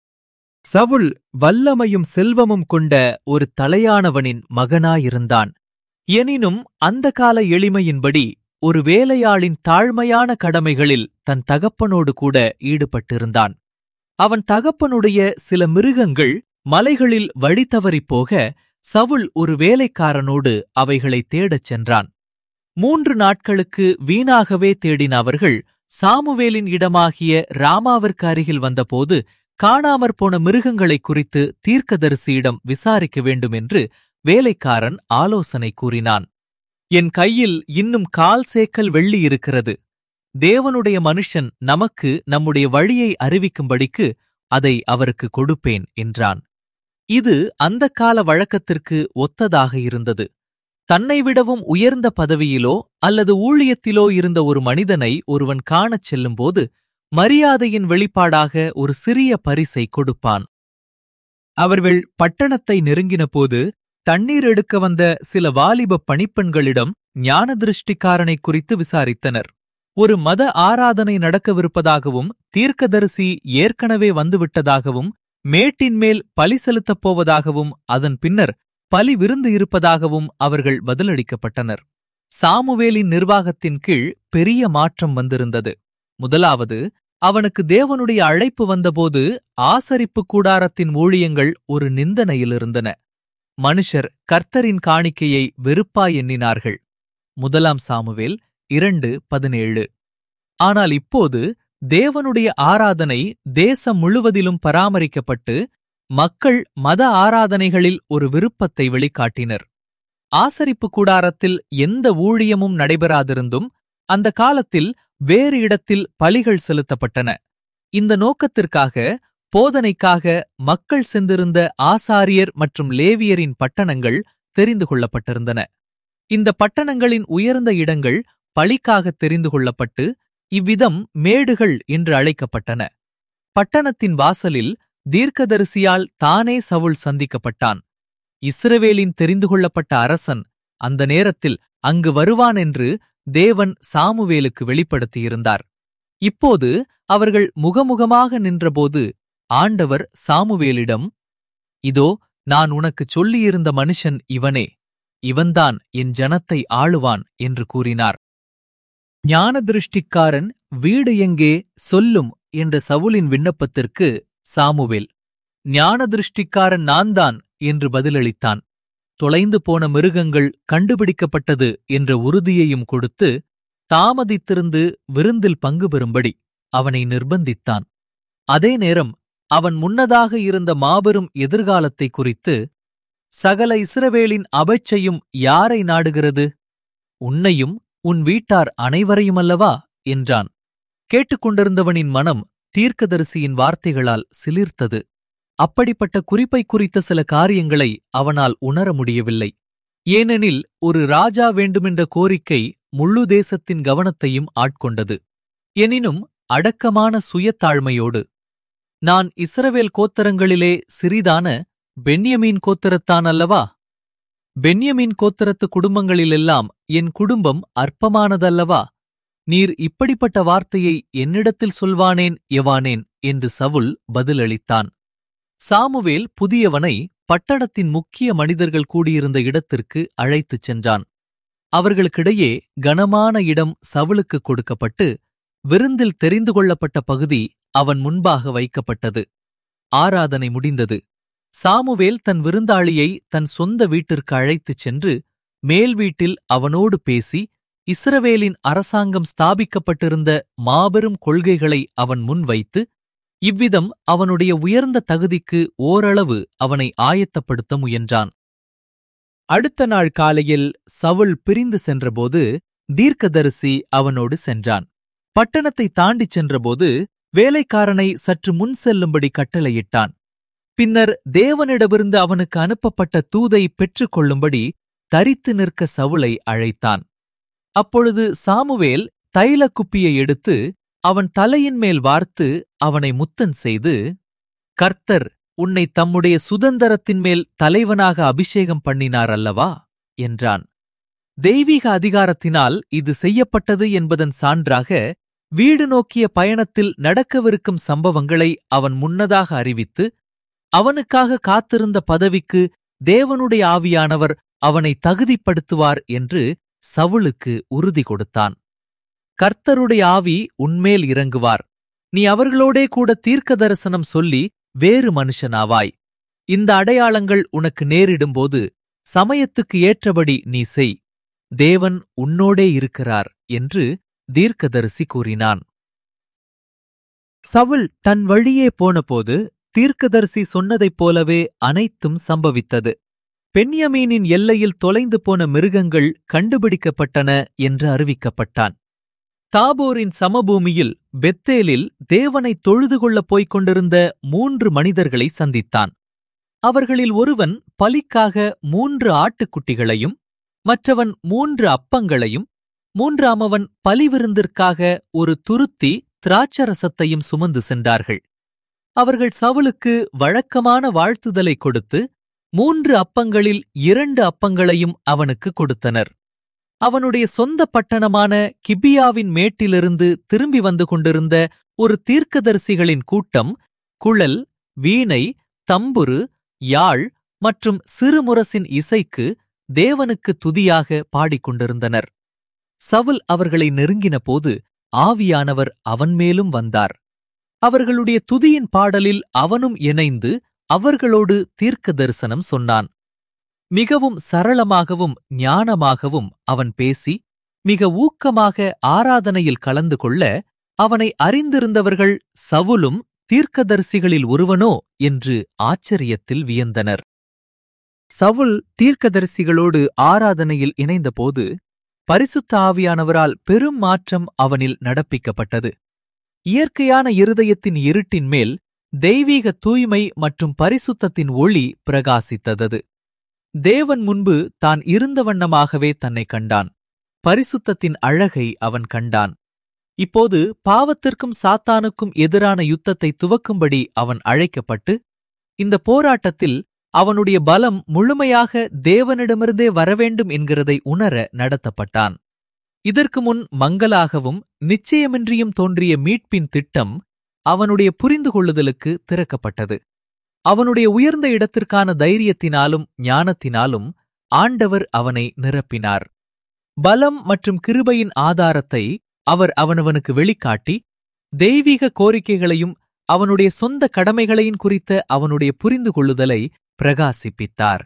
சவுல் வல்லமையும் செல்வமும் கொண்ட ஒரு தலையானவனின் மகனாயிருந்தான் எனினும் அந்த கால எளிமையின்படி ஒரு வேலையாளின் தாழ்மையான கடமைகளில் தன் தகப்பனோடு கூட ஈடுபட்டிருந்தான் அவன் தகப்பனுடைய சில மிருகங்கள் மலைகளில் வழி தவறிப் போக சவுல் ஒரு வேலைக்காரனோடு அவைகளை தேடச் சென்றான் மூன்று நாட்களுக்கு வீணாகவே தேடின அவர்கள் சாமுவேலின் இடமாகிய ராமாவிற்கு அருகில் வந்தபோது காணாமற் போன மிருகங்களைக் குறித்து தீர்க்கதரிசியிடம் விசாரிக்க வேண்டும் என்று வேலைக்காரன் ஆலோசனை கூறினான் என் கையில் இன்னும் கால் சேக்கல் வெள்ளி இருக்கிறது தேவனுடைய மனுஷன் நமக்கு நம்முடைய வழியை அறிவிக்கும்படிக்கு அதை அவருக்கு கொடுப்பேன் என்றான் இது அந்த கால வழக்கத்திற்கு ஒத்ததாக இருந்தது தன்னை விடவும் உயர்ந்த பதவியிலோ அல்லது ஊழியத்திலோ இருந்த ஒரு மனிதனை ஒருவன் காணச் செல்லும்போது மரியாதையின் வெளிப்பாடாக ஒரு சிறிய பரிசை கொடுப்பான் அவர்கள் பட்டணத்தை நெருங்கினபோது தண்ணீர் எடுக்க வந்த சில வாலிப பணிப்பெண்களிடம் ஞான திருஷ்டிக்காரனை குறித்து விசாரித்தனர் ஒரு மத ஆராதனை நடக்கவிருப்பதாகவும் தீர்க்கதரிசி ஏற்கனவே வந்துவிட்டதாகவும் மேட்டின் மேல் பலி செலுத்தப் போவதாகவும் அதன் பின்னர் பலி விருந்து இருப்பதாகவும் அவர்கள் பதிலளிக்கப்பட்டனர் சாமுவேலின் நிர்வாகத்தின் கீழ் பெரிய மாற்றம் வந்திருந்தது முதலாவது அவனுக்கு தேவனுடைய அழைப்பு வந்தபோது ஆசரிப்பு கூடாரத்தின் ஊழியங்கள் ஒரு நிந்தனையிலிருந்தன மனுஷர் கர்த்தரின் காணிக்கையை வெறுப்பாய் எண்ணினார்கள் முதலாம் சாமுவேல் இரண்டு பதினேழு ஆனால் இப்போது தேவனுடைய ஆராதனை தேசம் முழுவதிலும் பராமரிக்கப்பட்டு மக்கள் மத ஆராதனைகளில் ஒரு விருப்பத்தை வெளிக்காட்டினர் ஆசரிப்பு கூடாரத்தில் எந்த ஊழியமும் நடைபெறாதிருந்தும் அந்த காலத்தில் வேறு இடத்தில் பலிகள் செலுத்தப்பட்டன இந்த நோக்கத்திற்காக போதனைக்காக மக்கள் சென்றிருந்த ஆசாரியர் மற்றும் லேவியரின் பட்டணங்கள் தெரிந்து கொள்ளப்பட்டிருந்தன இந்த பட்டணங்களின் உயர்ந்த இடங்கள் பழிக்காக தெரிந்து கொள்ளப்பட்டு இவ்விதம் மேடுகள் என்று அழைக்கப்பட்டன பட்டணத்தின் வாசலில் தீர்க்கதரிசியால் தானே சவுல் சந்திக்கப்பட்டான் இஸ்ரவேலின் தெரிந்து கொள்ளப்பட்ட அரசன் அந்த நேரத்தில் அங்கு வருவான் என்று தேவன் சாமுவேலுக்கு வெளிப்படுத்தியிருந்தார் இப்போது அவர்கள் முகமுகமாக நின்றபோது ஆண்டவர் சாமுவேலிடம் இதோ நான் உனக்குச் சொல்லியிருந்த மனுஷன் இவனே இவன்தான் என் ஜனத்தை ஆளுவான் என்று கூறினார் ஞான திருஷ்டிக்காரன் வீடு எங்கே சொல்லும் என்ற சவுலின் விண்ணப்பத்திற்கு சாமுவேல் ஞான திருஷ்டிக்காரன் நான்தான் என்று பதிலளித்தான் தொலைந்து போன மிருகங்கள் கண்டுபிடிக்கப்பட்டது என்ற உறுதியையும் கொடுத்து தாமதித்திருந்து விருந்தில் பங்கு பெறும்படி அவனை நிர்பந்தித்தான் அதே நேரம் அவன் முன்னதாக இருந்த மாபெரும் எதிர்காலத்தை குறித்து சகல இஸ்ரவேலின் அபச்சையும் யாரை நாடுகிறது உன்னையும் உன் வீட்டார் அனைவரையுமல்லவா என்றான் கேட்டுக்கொண்டிருந்தவனின் மனம் தீர்க்கதரிசியின் வார்த்தைகளால் சிலிர்த்தது அப்படிப்பட்ட குறிப்பை குறித்த சில காரியங்களை அவனால் உணர முடியவில்லை ஏனெனில் ஒரு ராஜா வேண்டுமென்ற கோரிக்கை முழு தேசத்தின் கவனத்தையும் ஆட்கொண்டது எனினும் அடக்கமான சுயத்தாழ்மையோடு நான் இஸ்ரவேல் கோத்தரங்களிலே சிறிதான பென்யமீன் கோத்திரத்தான் அல்லவா பென்யமீன் கோத்திரத்து குடும்பங்களிலெல்லாம் என் குடும்பம் அற்பமானதல்லவா நீர் இப்படிப்பட்ட வார்த்தையை என்னிடத்தில் சொல்வானேன் எவானேன் என்று சவுல் பதிலளித்தான் சாமுவேல் புதியவனை பட்டணத்தின் முக்கிய மனிதர்கள் கூடியிருந்த இடத்திற்கு அழைத்துச் சென்றான் அவர்களுக்கிடையே கனமான இடம் சவுலுக்கு கொடுக்கப்பட்டு விருந்தில் தெரிந்து கொள்ளப்பட்ட பகுதி அவன் முன்பாக வைக்கப்பட்டது ஆராதனை முடிந்தது சாமுவேல் தன் விருந்தாளியை தன் சொந்த வீட்டிற்கு அழைத்துச் சென்று மேல் வீட்டில் அவனோடு பேசி இஸ்ரவேலின் அரசாங்கம் ஸ்தாபிக்கப்பட்டிருந்த மாபெரும் கொள்கைகளை அவன் முன் வைத்து இவ்விதம் அவனுடைய உயர்ந்த தகுதிக்கு ஓரளவு அவனை ஆயத்தப்படுத்த முயன்றான் அடுத்த நாள் காலையில் சவுல் பிரிந்து சென்றபோது தீர்க்கதரிசி அவனோடு சென்றான் பட்டணத்தை தாண்டிச் சென்றபோது வேலைக்காரனை சற்று முன் செல்லும்படி கட்டளையிட்டான் பின்னர் தேவனிடமிருந்து அவனுக்கு அனுப்பப்பட்ட தூதை பெற்றுக் கொள்ளும்படி தரித்து நிற்க சவுளை அழைத்தான் அப்பொழுது சாமுவேல் தைல குப்பியை எடுத்து அவன் தலையின் மேல் வார்த்து அவனை முத்தன் செய்து கர்த்தர் உன்னை தம்முடைய சுதந்திரத்தின் மேல் தலைவனாக அபிஷேகம் பண்ணினார் அல்லவா என்றான் தெய்வீக அதிகாரத்தினால் இது செய்யப்பட்டது என்பதன் சான்றாக வீடு நோக்கிய பயணத்தில் நடக்கவிருக்கும் சம்பவங்களை அவன் முன்னதாக அறிவித்து அவனுக்காக காத்திருந்த பதவிக்கு தேவனுடைய ஆவியானவர் அவனை தகுதிப்படுத்துவார் என்று சவுலுக்கு உறுதி கொடுத்தான் கர்த்தருடைய ஆவி உன்மேல் இறங்குவார் நீ அவர்களோடே கூட தீர்க்க தரிசனம் சொல்லி வேறு மனுஷனாவாய் இந்த அடையாளங்கள் உனக்கு நேரிடும்போது சமயத்துக்கு ஏற்றபடி நீ செய் தேவன் உன்னோடே இருக்கிறார் என்று தீர்க்கதரிசி கூறினான் சவுல் தன் வழியே போனபோது தீர்க்கதரிசி சொன்னதைப் போலவே அனைத்தும் சம்பவித்தது பென்யமீனின் எல்லையில் தொலைந்து போன மிருகங்கள் கண்டுபிடிக்கப்பட்டன என்று அறிவிக்கப்பட்டான் தாபோரின் சமபூமியில் பெத்தேலில் தேவனை தொழுது கொள்ளப் போய்க் கொண்டிருந்த மூன்று மனிதர்களை சந்தித்தான் அவர்களில் ஒருவன் பலிக்காக மூன்று ஆட்டுக்குட்டிகளையும் மற்றவன் மூன்று அப்பங்களையும் மூன்றாமவன் பலிவிருந்திற்காக ஒரு துருத்தி திராட்சரசத்தையும் சுமந்து சென்றார்கள் அவர்கள் சவுலுக்கு வழக்கமான வாழ்த்துதலை கொடுத்து மூன்று அப்பங்களில் இரண்டு அப்பங்களையும் அவனுக்கு கொடுத்தனர் அவனுடைய சொந்த பட்டணமான கிபியாவின் மேட்டிலிருந்து திரும்பி வந்து கொண்டிருந்த ஒரு தீர்க்கதரிசிகளின் கூட்டம் குழல் வீணை தம்புரு யாழ் மற்றும் சிறுமுரசின் இசைக்கு தேவனுக்கு துதியாக பாடிக்கொண்டிருந்தனர் சவுல் அவர்களை நெருங்கினபோது ஆவியானவர் அவன் மேலும் வந்தார் அவர்களுடைய துதியின் பாடலில் அவனும் இணைந்து அவர்களோடு தீர்க்க தரிசனம் சொன்னான் மிகவும் சரளமாகவும் ஞானமாகவும் அவன் பேசி மிக ஊக்கமாக ஆராதனையில் கலந்து கொள்ள அவனை அறிந்திருந்தவர்கள் சவுலும் தீர்க்கதரிசிகளில் ஒருவனோ என்று ஆச்சரியத்தில் வியந்தனர் சவுல் தீர்க்கதரிசிகளோடு ஆராதனையில் இணைந்தபோது பரிசுத்த ஆவியானவரால் பெரும் மாற்றம் அவனில் நடப்பிக்கப்பட்டது இயற்கையான இருதயத்தின் இருட்டின் மேல் தெய்வீக தூய்மை மற்றும் பரிசுத்தத்தின் ஒளி பிரகாசித்தது தேவன் முன்பு தான் இருந்த வண்ணமாகவே தன்னை கண்டான் பரிசுத்தத்தின் அழகை அவன் கண்டான் இப்போது பாவத்திற்கும் சாத்தானுக்கும் எதிரான யுத்தத்தை துவக்கும்படி அவன் அழைக்கப்பட்டு இந்த போராட்டத்தில் அவனுடைய பலம் முழுமையாக தேவனிடமிருந்தே வரவேண்டும் என்கிறதை உணர நடத்தப்பட்டான் இதற்கு முன் மங்கலாகவும் நிச்சயமின்றியும் தோன்றிய மீட்பின் திட்டம் அவனுடைய புரிந்து கொள்ளுதலுக்கு திறக்கப்பட்டது அவனுடைய உயர்ந்த இடத்திற்கான தைரியத்தினாலும் ஞானத்தினாலும் ஆண்டவர் அவனை நிரப்பினார் பலம் மற்றும் கிருபையின் ஆதாரத்தை அவர் அவனவனுக்கு வெளிக்காட்டி தெய்வீக கோரிக்கைகளையும் அவனுடைய சொந்த கடமைகளையும் குறித்த அவனுடைய புரிந்து கொள்ளுதலை பிரகாசிப்பித்தார்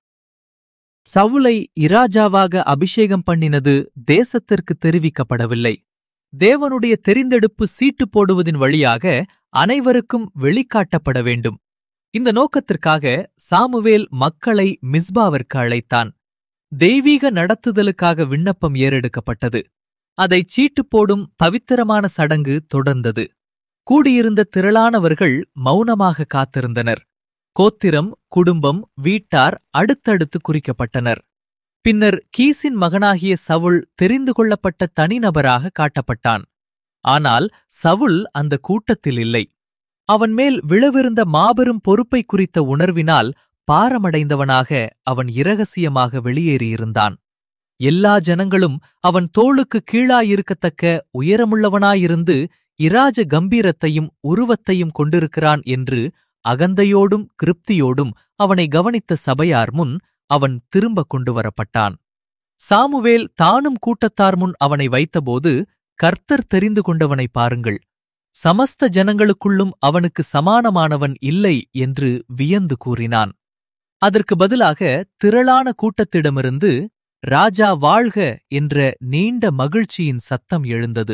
சவுலை இராஜாவாக அபிஷேகம் பண்ணினது தேசத்திற்கு தெரிவிக்கப்படவில்லை தேவனுடைய தெரிந்தெடுப்பு சீட்டு போடுவதின் வழியாக அனைவருக்கும் வெளிக்காட்டப்பட வேண்டும் இந்த நோக்கத்திற்காக சாமுவேல் மக்களை மிஸ்பாவிற்கு அழைத்தான் தெய்வீக நடத்துதலுக்காக விண்ணப்பம் ஏறெடுக்கப்பட்டது அதை சீட்டு போடும் பவித்திரமான சடங்கு தொடர்ந்தது கூடியிருந்த திரளானவர்கள் மௌனமாக காத்திருந்தனர் கோத்திரம் குடும்பம் வீட்டார் அடுத்தடுத்து குறிக்கப்பட்டனர் பின்னர் கீசின் மகனாகிய சவுல் தெரிந்து கொள்ளப்பட்ட தனிநபராக காட்டப்பட்டான் ஆனால் சவுல் அந்த கூட்டத்தில் இல்லை அவன் மேல் விழவிருந்த மாபெரும் பொறுப்பை குறித்த உணர்வினால் பாரமடைந்தவனாக அவன் இரகசியமாக வெளியேறியிருந்தான் எல்லா ஜனங்களும் அவன் தோளுக்கு கீழாயிருக்கத்தக்க உயரமுள்ளவனாயிருந்து இராஜ கம்பீரத்தையும் உருவத்தையும் கொண்டிருக்கிறான் என்று அகந்தையோடும் கிருப்தியோடும் அவனை கவனித்த சபையார் முன் அவன் திரும்ப கொண்டு வரப்பட்டான் சாமுவேல் தானும் கூட்டத்தார் முன் அவனை வைத்தபோது கர்த்தர் தெரிந்து கொண்டவனை பாருங்கள் சமஸ்த ஜனங்களுக்குள்ளும் அவனுக்கு சமானமானவன் இல்லை என்று வியந்து கூறினான் அதற்கு பதிலாக திரளான கூட்டத்திடமிருந்து ராஜா வாழ்க என்ற நீண்ட மகிழ்ச்சியின் சத்தம் எழுந்தது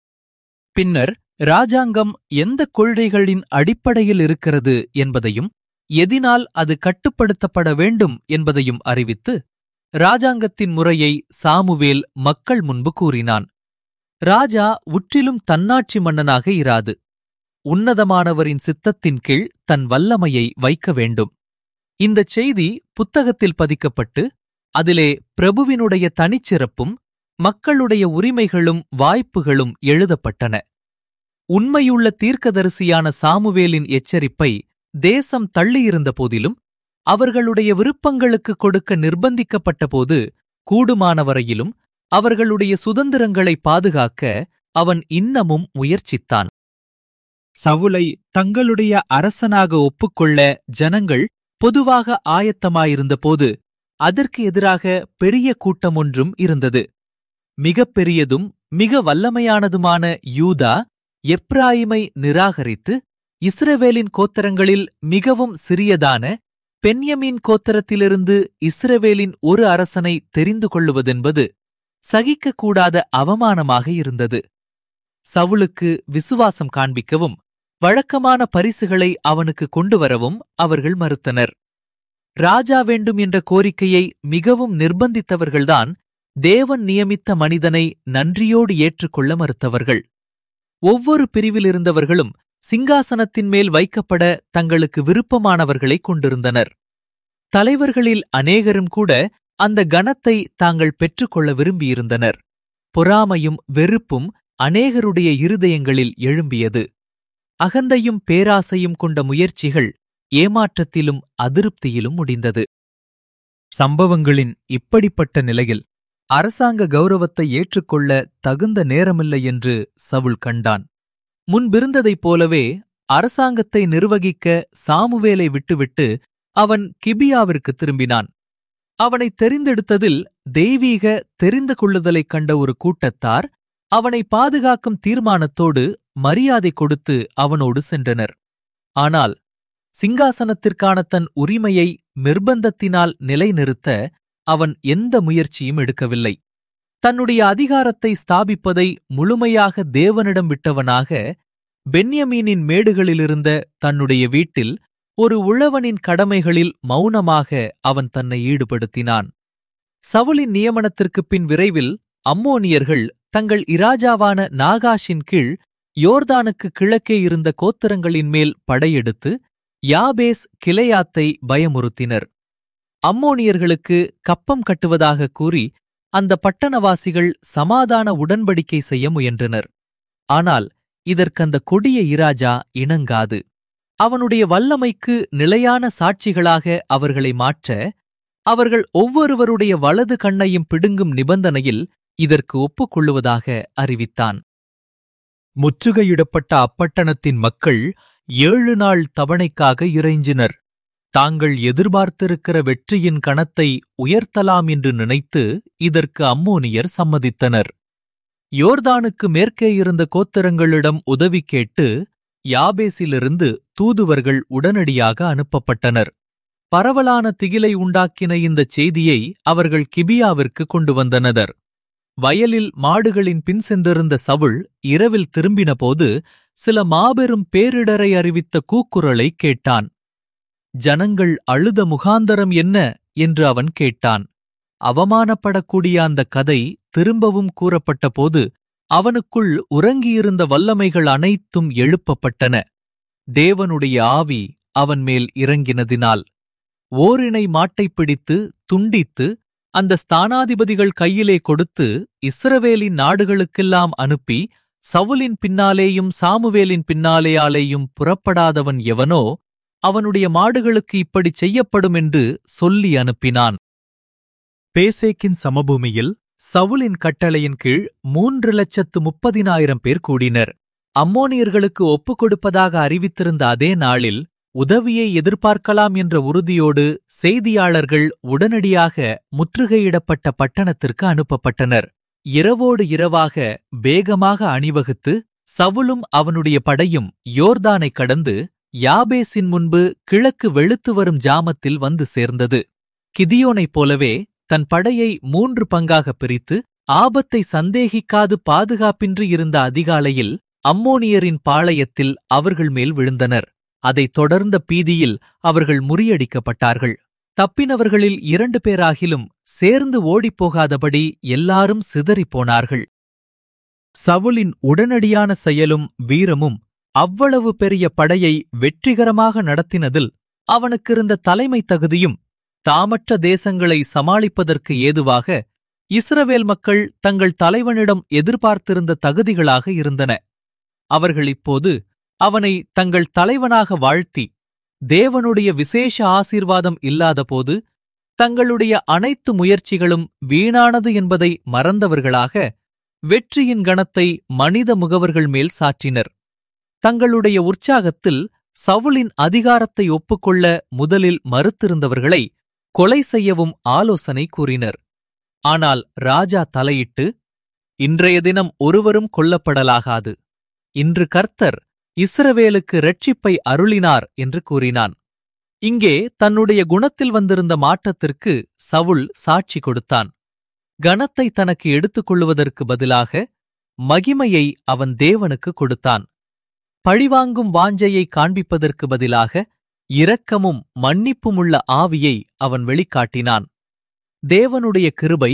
பின்னர் ராஜாங்கம் எந்த கொள்கைகளின் அடிப்படையில் இருக்கிறது என்பதையும் எதினால் அது கட்டுப்படுத்தப்பட வேண்டும் என்பதையும் அறிவித்து ராஜாங்கத்தின் முறையை சாமுவேல் மக்கள் முன்பு கூறினான் ராஜா உற்றிலும் தன்னாட்சி மன்னனாக இராது உன்னதமானவரின் சித்தத்தின் கீழ் தன் வல்லமையை வைக்க வேண்டும் இந்தச் செய்தி புத்தகத்தில் பதிக்கப்பட்டு அதிலே பிரபுவினுடைய தனிச்சிறப்பும் மக்களுடைய உரிமைகளும் வாய்ப்புகளும் எழுதப்பட்டன உண்மையுள்ள தீர்க்கதரிசியான சாமுவேலின் எச்சரிப்பை தேசம் தள்ளியிருந்த போதிலும் அவர்களுடைய விருப்பங்களுக்கு கொடுக்க நிர்பந்திக்கப்பட்டபோது கூடுமானவரையிலும் அவர்களுடைய சுதந்திரங்களை பாதுகாக்க அவன் இன்னமும் முயற்சித்தான் சவுலை தங்களுடைய அரசனாக ஒப்புக்கொள்ள ஜனங்கள் பொதுவாக ஆயத்தமாயிருந்தபோது அதற்கு எதிராக பெரிய கூட்டம் ஒன்றும் இருந்தது மிகப் பெரியதும் மிக வல்லமையானதுமான யூதா எப்ராயிமை நிராகரித்து இஸ்ரவேலின் கோத்தரங்களில் மிகவும் சிறியதான பென்யமீன் கோத்தரத்திலிருந்து இஸ்ரவேலின் ஒரு அரசனை தெரிந்து கொள்ளுவதென்பது சகிக்கக்கூடாத அவமானமாக இருந்தது சவுலுக்கு விசுவாசம் காண்பிக்கவும் வழக்கமான பரிசுகளை அவனுக்கு கொண்டு வரவும் அவர்கள் மறுத்தனர் ராஜா வேண்டும் என்ற கோரிக்கையை மிகவும் நிர்பந்தித்தவர்கள்தான் தேவன் நியமித்த மனிதனை நன்றியோடு ஏற்றுக்கொள்ள மறுத்தவர்கள் ஒவ்வொரு பிரிவிலிருந்தவர்களும் சிங்காசனத்தின் மேல் வைக்கப்பட தங்களுக்கு விருப்பமானவர்களைக் கொண்டிருந்தனர் தலைவர்களில் அநேகரும் கூட அந்த கனத்தை தாங்கள் பெற்றுக்கொள்ள விரும்பியிருந்தனர் பொறாமையும் வெறுப்பும் அநேகருடைய இருதயங்களில் எழும்பியது அகந்தையும் பேராசையும் கொண்ட முயற்சிகள் ஏமாற்றத்திலும் அதிருப்தியிலும் முடிந்தது சம்பவங்களின் இப்படிப்பட்ட நிலையில் அரசாங்க கௌரவத்தை ஏற்றுக்கொள்ள தகுந்த நேரமில்லை என்று சவுல் கண்டான் முன்பிருந்ததைப் போலவே அரசாங்கத்தை நிர்வகிக்க சாமுவேலை விட்டுவிட்டு அவன் கிபியாவிற்கு திரும்பினான் அவனை தெரிந்தெடுத்ததில் தெய்வீக தெரிந்து கொள்ளுதலைக் கண்ட ஒரு கூட்டத்தார் அவனை பாதுகாக்கும் தீர்மானத்தோடு மரியாதை கொடுத்து அவனோடு சென்றனர் ஆனால் சிங்காசனத்திற்கான தன் உரிமையை நிர்பந்தத்தினால் நிலைநிறுத்த அவன் எந்த முயற்சியும் எடுக்கவில்லை தன்னுடைய அதிகாரத்தை ஸ்தாபிப்பதை முழுமையாக தேவனிடம் விட்டவனாக பென்யமீனின் மேடுகளிலிருந்த தன்னுடைய வீட்டில் ஒரு உழவனின் கடமைகளில் மௌனமாக அவன் தன்னை ஈடுபடுத்தினான் சவுலின் நியமனத்திற்குப் பின் விரைவில் அம்மோனியர்கள் தங்கள் இராஜாவான நாகாஷின் கீழ் யோர்தானுக்கு கிழக்கே இருந்த கோத்திரங்களின் மேல் படையெடுத்து யாபேஸ் கிளையாத்தை பயமுறுத்தினர் அம்மோனியர்களுக்கு கப்பம் கட்டுவதாக கூறி அந்த பட்டணவாசிகள் சமாதான உடன்படிக்கை செய்ய முயன்றனர் ஆனால் இதற்கந்த கொடிய இராஜா இணங்காது அவனுடைய வல்லமைக்கு நிலையான சாட்சிகளாக அவர்களை மாற்ற அவர்கள் ஒவ்வொருவருடைய வலது கண்ணையும் பிடுங்கும் நிபந்தனையில் இதற்கு ஒப்புக்கொள்ளுவதாக அறிவித்தான் முற்றுகையிடப்பட்ட அப்பட்டணத்தின் மக்கள் ஏழு நாள் தவணைக்காக இறைஞ்சினர் தாங்கள் எதிர்பார்த்திருக்கிற வெற்றியின் கணத்தை உயர்த்தலாம் என்று நினைத்து இதற்கு அம்மோனியர் சம்மதித்தனர் யோர்தானுக்கு மேற்கே இருந்த கோத்திரங்களிடம் உதவி கேட்டு யாபேசிலிருந்து தூதுவர்கள் உடனடியாக அனுப்பப்பட்டனர் பரவலான திகிலை உண்டாக்கின இந்தச் செய்தியை அவர்கள் கிபியாவிற்கு கொண்டு வந்தனர் வயலில் மாடுகளின் பின் சென்றிருந்த சவுல் இரவில் திரும்பினபோது சில மாபெரும் பேரிடரை அறிவித்த கூக்குரலை கேட்டான் ஜனங்கள் அழுத முகாந்தரம் என்ன என்று அவன் கேட்டான் அவமானப்படக்கூடிய அந்த கதை திரும்பவும் கூறப்பட்டபோது அவனுக்குள் உறங்கியிருந்த வல்லமைகள் அனைத்தும் எழுப்பப்பட்டன தேவனுடைய ஆவி அவன் மேல் இறங்கினதினால் ஓரினை மாட்டைப் பிடித்து துண்டித்து அந்த ஸ்தானாதிபதிகள் கையிலே கொடுத்து இஸ்ரவேலின் நாடுகளுக்கெல்லாம் அனுப்பி சவுலின் பின்னாலேயும் சாமுவேலின் பின்னாலேயாலேயும் புறப்படாதவன் எவனோ அவனுடைய மாடுகளுக்கு இப்படிச் செய்யப்படும் என்று சொல்லி அனுப்பினான் பேசேக்கின் சமபூமியில் சவுலின் கட்டளையின் கீழ் மூன்று லட்சத்து முப்பதினாயிரம் பேர் கூடினர் அம்மோனியர்களுக்கு ஒப்புக் கொடுப்பதாக அறிவித்திருந்த அதே நாளில் உதவியை எதிர்பார்க்கலாம் என்ற உறுதியோடு செய்தியாளர்கள் உடனடியாக முற்றுகையிடப்பட்ட பட்டணத்திற்கு அனுப்பப்பட்டனர் இரவோடு இரவாக வேகமாக அணிவகுத்து சவுலும் அவனுடைய படையும் யோர்தானைக் கடந்து யாபேசின் முன்பு கிழக்கு வெளுத்து வரும் ஜாமத்தில் வந்து சேர்ந்தது கிதியோனைப் போலவே தன் படையை மூன்று பங்காகப் பிரித்து ஆபத்தை சந்தேகிக்காது பாதுகாப்பின்றி இருந்த அதிகாலையில் அம்மோனியரின் பாளையத்தில் அவர்கள் மேல் விழுந்தனர் அதைத் தொடர்ந்த பீதியில் அவர்கள் முறியடிக்கப்பட்டார்கள் தப்பினவர்களில் இரண்டு பேராகிலும் சேர்ந்து ஓடிப்போகாதபடி எல்லாரும் சிதறிப்போனார்கள் சவுலின் உடனடியான செயலும் வீரமும் அவ்வளவு பெரிய படையை வெற்றிகரமாக நடத்தினதில் அவனுக்கிருந்த தலைமை தகுதியும் தாமற்ற தேசங்களை சமாளிப்பதற்கு ஏதுவாக இஸ்ரவேல் மக்கள் தங்கள் தலைவனிடம் எதிர்பார்த்திருந்த தகுதிகளாக இருந்தன அவர்கள் இப்போது அவனை தங்கள் தலைவனாக வாழ்த்தி தேவனுடைய விசேஷ ஆசீர்வாதம் இல்லாதபோது தங்களுடைய அனைத்து முயற்சிகளும் வீணானது என்பதை மறந்தவர்களாக வெற்றியின் கணத்தை மனித முகவர்கள் மேல் சாற்றினர் தங்களுடைய உற்சாகத்தில் சவுலின் அதிகாரத்தை ஒப்புக்கொள்ள முதலில் மறுத்திருந்தவர்களை கொலை செய்யவும் ஆலோசனை கூறினர் ஆனால் ராஜா தலையிட்டு இன்றைய தினம் ஒருவரும் கொல்லப்படலாகாது இன்று கர்த்தர் இஸ்ரவேலுக்கு இரட்சிப்பை அருளினார் என்று கூறினான் இங்கே தன்னுடைய குணத்தில் வந்திருந்த மாற்றத்திற்கு சவுல் சாட்சி கொடுத்தான் கனத்தை தனக்கு எடுத்துக் கொள்வதற்கு பதிலாக மகிமையை அவன் தேவனுக்கு கொடுத்தான் பழிவாங்கும் வாஞ்சையை காண்பிப்பதற்கு பதிலாக இரக்கமும் மன்னிப்புமுள்ள ஆவியை அவன் வெளிக்காட்டினான் தேவனுடைய கிருபை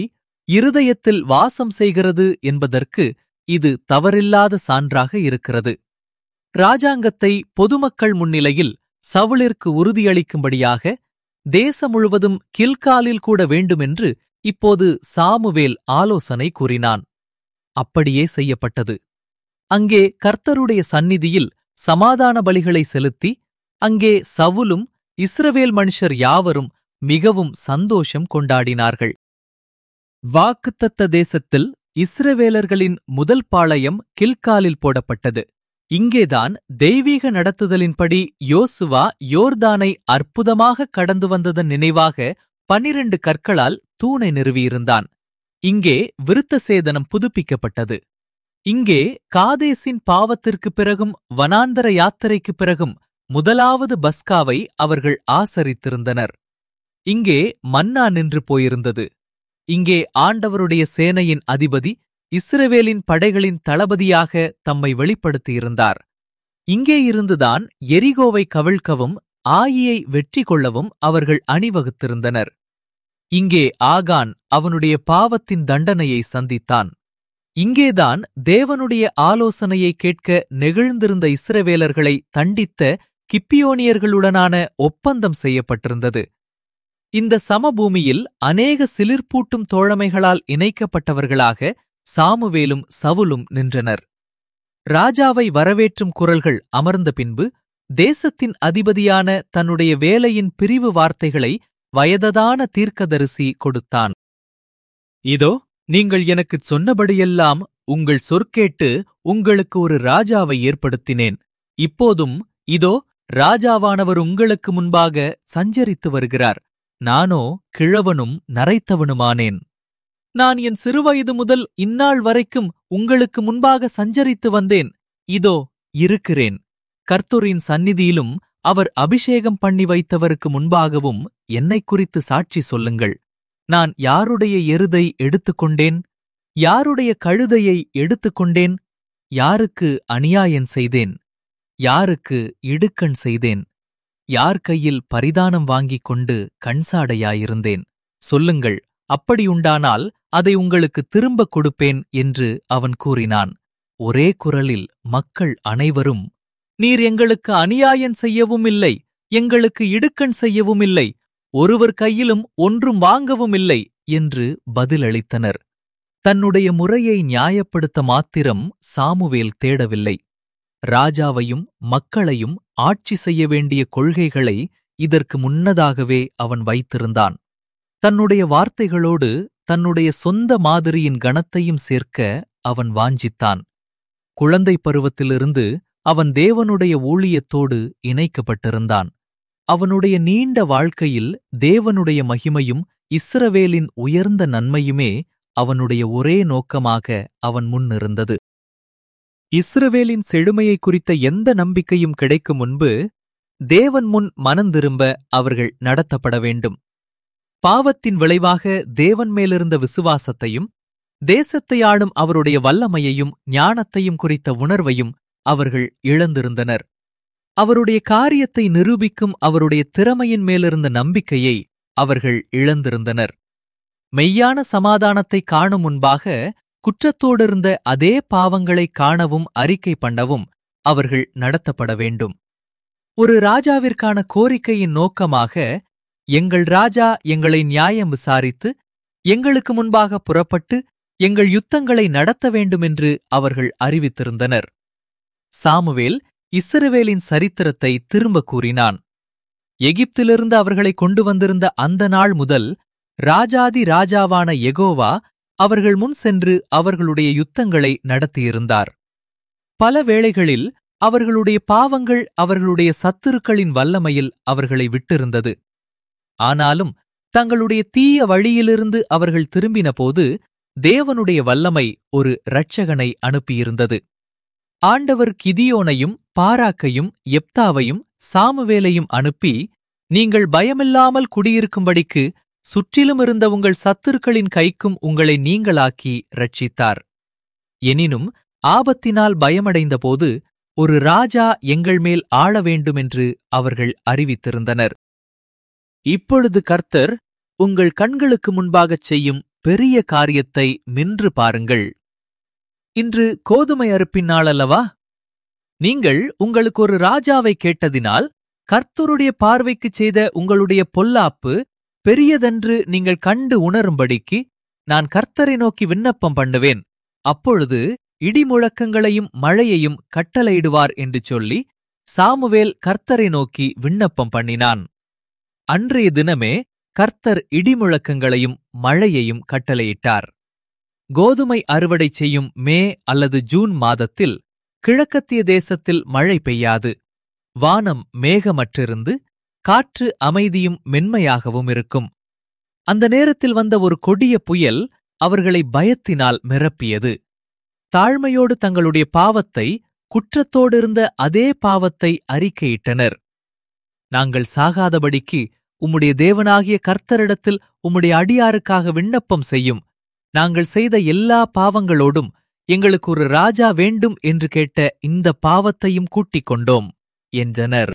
இருதயத்தில் வாசம் செய்கிறது என்பதற்கு இது தவறில்லாத சான்றாக இருக்கிறது ராஜாங்கத்தை பொதுமக்கள் முன்னிலையில் சவுலிற்கு உறுதியளிக்கும்படியாக தேசம் முழுவதும் கில்காலில் கூட வேண்டுமென்று இப்போது சாமுவேல் ஆலோசனை கூறினான் அப்படியே செய்யப்பட்டது அங்கே கர்த்தருடைய சந்நிதியில் சமாதான பலிகளை செலுத்தி அங்கே சவுலும் இஸ்ரவேல் மனுஷர் யாவரும் மிகவும் சந்தோஷம் கொண்டாடினார்கள் வாக்குத்தத்த தேசத்தில் இஸ்ரவேலர்களின் முதல் பாளையம் கில்காலில் போடப்பட்டது இங்கேதான் தெய்வீக நடத்துதலின்படி யோசுவா யோர்தானை அற்புதமாக கடந்து வந்ததன் நினைவாக பனிரண்டு கற்களால் தூணை நிறுவியிருந்தான் இங்கே விருத்த சேதனம் புதுப்பிக்கப்பட்டது இங்கே காதேசின் பாவத்திற்குப் பிறகும் வனாந்தர யாத்திரைக்குப் பிறகும் முதலாவது பஸ்காவை அவர்கள் ஆசரித்திருந்தனர் இங்கே மன்னா நின்று போயிருந்தது இங்கே ஆண்டவருடைய சேனையின் அதிபதி இஸ்ரவேலின் படைகளின் தளபதியாக தம்மை வெளிப்படுத்தியிருந்தார் இங்கே இருந்துதான் எரிகோவை கவிழ்க்கவும் ஆயியை வெற்றி கொள்ளவும் அவர்கள் அணிவகுத்திருந்தனர் இங்கே ஆகான் அவனுடைய பாவத்தின் தண்டனையை சந்தித்தான் இங்கேதான் தேவனுடைய ஆலோசனையை கேட்க நெகிழ்ந்திருந்த இஸ்ரவேலர்களை தண்டித்த கிப்பியோனியர்களுடனான ஒப்பந்தம் செய்யப்பட்டிருந்தது இந்த சமபூமியில் அநேக சிலிர்ப்பூட்டும் தோழமைகளால் இணைக்கப்பட்டவர்களாக சாமுவேலும் சவுலும் நின்றனர் ராஜாவை வரவேற்றும் குரல்கள் அமர்ந்த பின்பு தேசத்தின் அதிபதியான தன்னுடைய வேலையின் பிரிவு வார்த்தைகளை வயததான தீர்க்கதரிசி கொடுத்தான் இதோ நீங்கள் எனக்குச் சொன்னபடியெல்லாம் உங்கள் சொற்கேட்டு உங்களுக்கு ஒரு ராஜாவை ஏற்படுத்தினேன் இப்போதும் இதோ ராஜாவானவர் உங்களுக்கு முன்பாக சஞ்சரித்து வருகிறார் நானோ கிழவனும் நரைத்தவனுமானேன் நான் என் சிறுவயது முதல் இந்நாள் வரைக்கும் உங்களுக்கு முன்பாக சஞ்சரித்து வந்தேன் இதோ இருக்கிறேன் கர்த்தரின் சந்நிதியிலும் அவர் அபிஷேகம் பண்ணி வைத்தவருக்கு முன்பாகவும் என்னைக் குறித்து சாட்சி சொல்லுங்கள் நான் யாருடைய எருதை எடுத்துக்கொண்டேன் யாருடைய கழுதையை எடுத்துக்கொண்டேன் யாருக்கு அநியாயம் செய்தேன் யாருக்கு இடுக்கண் செய்தேன் யார் கையில் பரிதானம் வாங்கிக் கொண்டு கண்சாடையாயிருந்தேன் சொல்லுங்கள் அப்படியுண்டானால் அதை உங்களுக்கு திரும்பக் கொடுப்பேன் என்று அவன் கூறினான் ஒரே குரலில் மக்கள் அனைவரும் நீர் எங்களுக்கு அநியாயம் செய்யவும் இல்லை எங்களுக்கு இடுக்கண் செய்யவும் இல்லை ஒருவர் கையிலும் ஒன்றும் வாங்கவும் இல்லை என்று பதிலளித்தனர் தன்னுடைய முறையை நியாயப்படுத்த மாத்திரம் சாமுவேல் தேடவில்லை ராஜாவையும் மக்களையும் ஆட்சி செய்ய வேண்டிய கொள்கைகளை இதற்கு முன்னதாகவே அவன் வைத்திருந்தான் தன்னுடைய வார்த்தைகளோடு தன்னுடைய சொந்த மாதிரியின் கணத்தையும் சேர்க்க அவன் வாஞ்சித்தான் குழந்தை பருவத்திலிருந்து அவன் தேவனுடைய ஊழியத்தோடு இணைக்கப்பட்டிருந்தான் அவனுடைய நீண்ட வாழ்க்கையில் தேவனுடைய மகிமையும் இஸ்ரவேலின் உயர்ந்த நன்மையுமே அவனுடைய ஒரே நோக்கமாக அவன் முன்னிருந்தது இஸ்ரவேலின் செழுமையை குறித்த எந்த நம்பிக்கையும் கிடைக்கும் முன்பு தேவன் முன் மனந்திரும்ப அவர்கள் நடத்தப்பட வேண்டும் பாவத்தின் விளைவாக தேவன் மேலிருந்த விசுவாசத்தையும் தேசத்தை ஆளும் அவருடைய வல்லமையையும் ஞானத்தையும் குறித்த உணர்வையும் அவர்கள் இழந்திருந்தனர் அவருடைய காரியத்தை நிரூபிக்கும் அவருடைய திறமையின் மேலிருந்த நம்பிக்கையை அவர்கள் இழந்திருந்தனர் மெய்யான சமாதானத்தை காணும் முன்பாக குற்றத்தோடிருந்த அதே பாவங்களை காணவும் அறிக்கை பண்ணவும் அவர்கள் நடத்தப்பட வேண்டும் ஒரு ராஜாவிற்கான கோரிக்கையின் நோக்கமாக எங்கள் ராஜா எங்களை நியாயம் விசாரித்து எங்களுக்கு முன்பாக புறப்பட்டு எங்கள் யுத்தங்களை நடத்த வேண்டுமென்று அவர்கள் அறிவித்திருந்தனர் சாமுவேல் இஸ்ரவேலின் சரித்திரத்தை திரும்ப கூறினான் எகிப்திலிருந்து அவர்களை கொண்டு வந்திருந்த அந்த நாள் முதல் ராஜாதி ராஜாவான எகோவா அவர்கள் முன் சென்று அவர்களுடைய யுத்தங்களை நடத்தியிருந்தார் பல வேளைகளில் அவர்களுடைய பாவங்கள் அவர்களுடைய சத்துருக்களின் வல்லமையில் அவர்களை விட்டிருந்தது ஆனாலும் தங்களுடைய தீய வழியிலிருந்து அவர்கள் திரும்பினபோது தேவனுடைய வல்லமை ஒரு இரட்சகனை அனுப்பியிருந்தது ஆண்டவர் கிதியோனையும் பாராக்கையும் எப்தாவையும் சாமுவேலையும் அனுப்பி நீங்கள் பயமில்லாமல் குடியிருக்கும்படிக்கு சுற்றிலும் இருந்த உங்கள் சத்துருக்களின் கைக்கும் உங்களை நீங்களாக்கி ரட்சித்தார் எனினும் ஆபத்தினால் பயமடைந்தபோது ஒரு ராஜா எங்கள் மேல் ஆள வேண்டுமென்று அவர்கள் அறிவித்திருந்தனர் இப்பொழுது கர்த்தர் உங்கள் கண்களுக்கு முன்பாகச் செய்யும் பெரிய காரியத்தை நின்று பாருங்கள் இன்று கோதுமை அறுப்பின் நாள் அல்லவா நீங்கள் உங்களுக்கு ஒரு ராஜாவை கேட்டதினால் கர்த்தருடைய பார்வைக்குச் செய்த உங்களுடைய பொல்லாப்பு பெரியதென்று நீங்கள் கண்டு உணரும்படிக்கு நான் கர்த்தரை நோக்கி விண்ணப்பம் பண்ணுவேன் அப்பொழுது இடிமுழக்கங்களையும் மழையையும் கட்டளையிடுவார் என்று சொல்லி சாமுவேல் கர்த்தரை நோக்கி விண்ணப்பம் பண்ணினான் அன்றைய தினமே கர்த்தர் இடிமுழக்கங்களையும் மழையையும் கட்டளையிட்டார் கோதுமை அறுவடை செய்யும் மே அல்லது ஜூன் மாதத்தில் கிழக்கத்திய தேசத்தில் மழை பெய்யாது வானம் மேகமற்றிருந்து காற்று அமைதியும் மென்மையாகவும் இருக்கும் அந்த நேரத்தில் வந்த ஒரு கொடிய புயல் அவர்களை பயத்தினால் நிரப்பியது தாழ்மையோடு தங்களுடைய பாவத்தை குற்றத்தோடிருந்த அதே பாவத்தை அறிக்கையிட்டனர் நாங்கள் சாகாதபடிக்கு உம்முடைய தேவனாகிய கர்த்தரிடத்தில் உம்முடைய அடியாருக்காக விண்ணப்பம் செய்யும் நாங்கள் செய்த எல்லா பாவங்களோடும் எங்களுக்கு ஒரு ராஜா வேண்டும் என்று கேட்ட இந்த பாவத்தையும் கூட்டிக் கொண்டோம் என்றனர்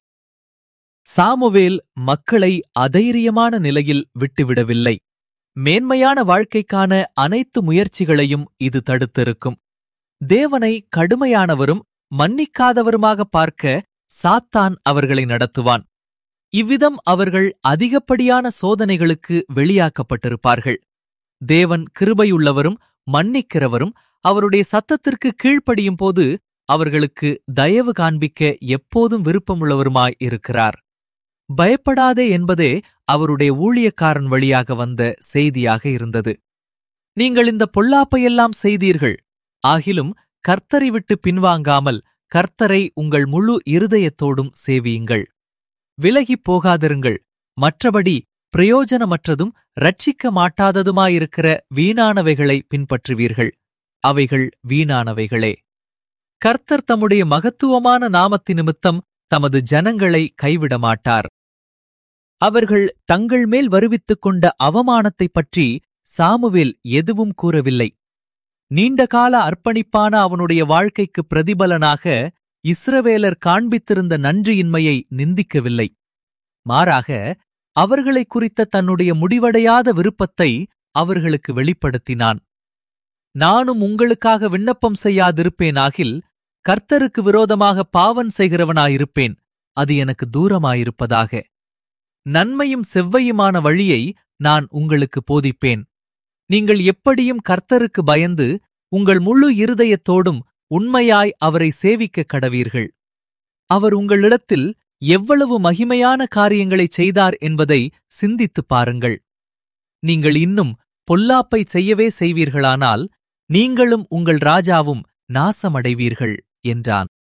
சாமுவேல் மக்களை அதைரியமான நிலையில் விட்டுவிடவில்லை மேன்மையான வாழ்க்கைக்கான அனைத்து முயற்சிகளையும் இது தடுத்திருக்கும் தேவனை கடுமையானவரும் மன்னிக்காதவருமாக பார்க்க சாத்தான் அவர்களை நடத்துவான் இவ்விதம் அவர்கள் அதிகப்படியான சோதனைகளுக்கு வெளியாக்கப்பட்டிருப்பார்கள் தேவன் கிருபையுள்ளவரும் மன்னிக்கிறவரும் அவருடைய சத்தத்திற்கு கீழ்ப்படியும் போது அவர்களுக்கு தயவு காண்பிக்க எப்போதும் விருப்பமுள்ளவருமாய் இருக்கிறார் பயப்படாதே என்பதே அவருடைய ஊழியக்காரன் வழியாக வந்த செய்தியாக இருந்தது நீங்கள் இந்த பொல்லாப்பையெல்லாம் செய்தீர்கள் ஆகிலும் கர்த்தரை விட்டு பின்வாங்காமல் கர்த்தரை உங்கள் முழு இருதயத்தோடும் சேவியுங்கள் விலகிப் போகாதிருங்கள் மற்றபடி பிரயோஜனமற்றதும் ரட்சிக்க மாட்டாததுமாயிருக்கிற வீணானவைகளை பின்பற்றுவீர்கள் அவைகள் வீணானவைகளே கர்த்தர் தம்முடைய மகத்துவமான நாமத்தி நிமித்தம் தமது ஜனங்களை கைவிட மாட்டார் அவர்கள் தங்கள் மேல் வருவித்துக் கொண்ட அவமானத்தைப் பற்றி சாமுவேல் எதுவும் கூறவில்லை நீண்டகால அர்ப்பணிப்பான அவனுடைய வாழ்க்கைக்கு பிரதிபலனாக இஸ்ரவேலர் காண்பித்திருந்த நன்றியின்மையை நிந்திக்கவில்லை மாறாக அவர்களை குறித்த தன்னுடைய முடிவடையாத விருப்பத்தை அவர்களுக்கு வெளிப்படுத்தினான் நானும் உங்களுக்காக விண்ணப்பம் செய்யாதிருப்பேனாகில் கர்த்தருக்கு விரோதமாக பாவன் செய்கிறவனாயிருப்பேன் அது எனக்கு தூரமாயிருப்பதாக நன்மையும் செவ்வையுமான வழியை நான் உங்களுக்கு போதிப்பேன் நீங்கள் எப்படியும் கர்த்தருக்கு பயந்து உங்கள் முழு இருதயத்தோடும் உண்மையாய் அவரை சேவிக்கக் கடவீர்கள் அவர் உங்களிடத்தில் எவ்வளவு மகிமையான காரியங்களைச் செய்தார் என்பதை சிந்தித்துப் பாருங்கள் நீங்கள் இன்னும் பொல்லாப்பை செய்யவே செய்வீர்களானால் நீங்களும் உங்கள் ராஜாவும் நாசமடைவீர்கள் என்றான்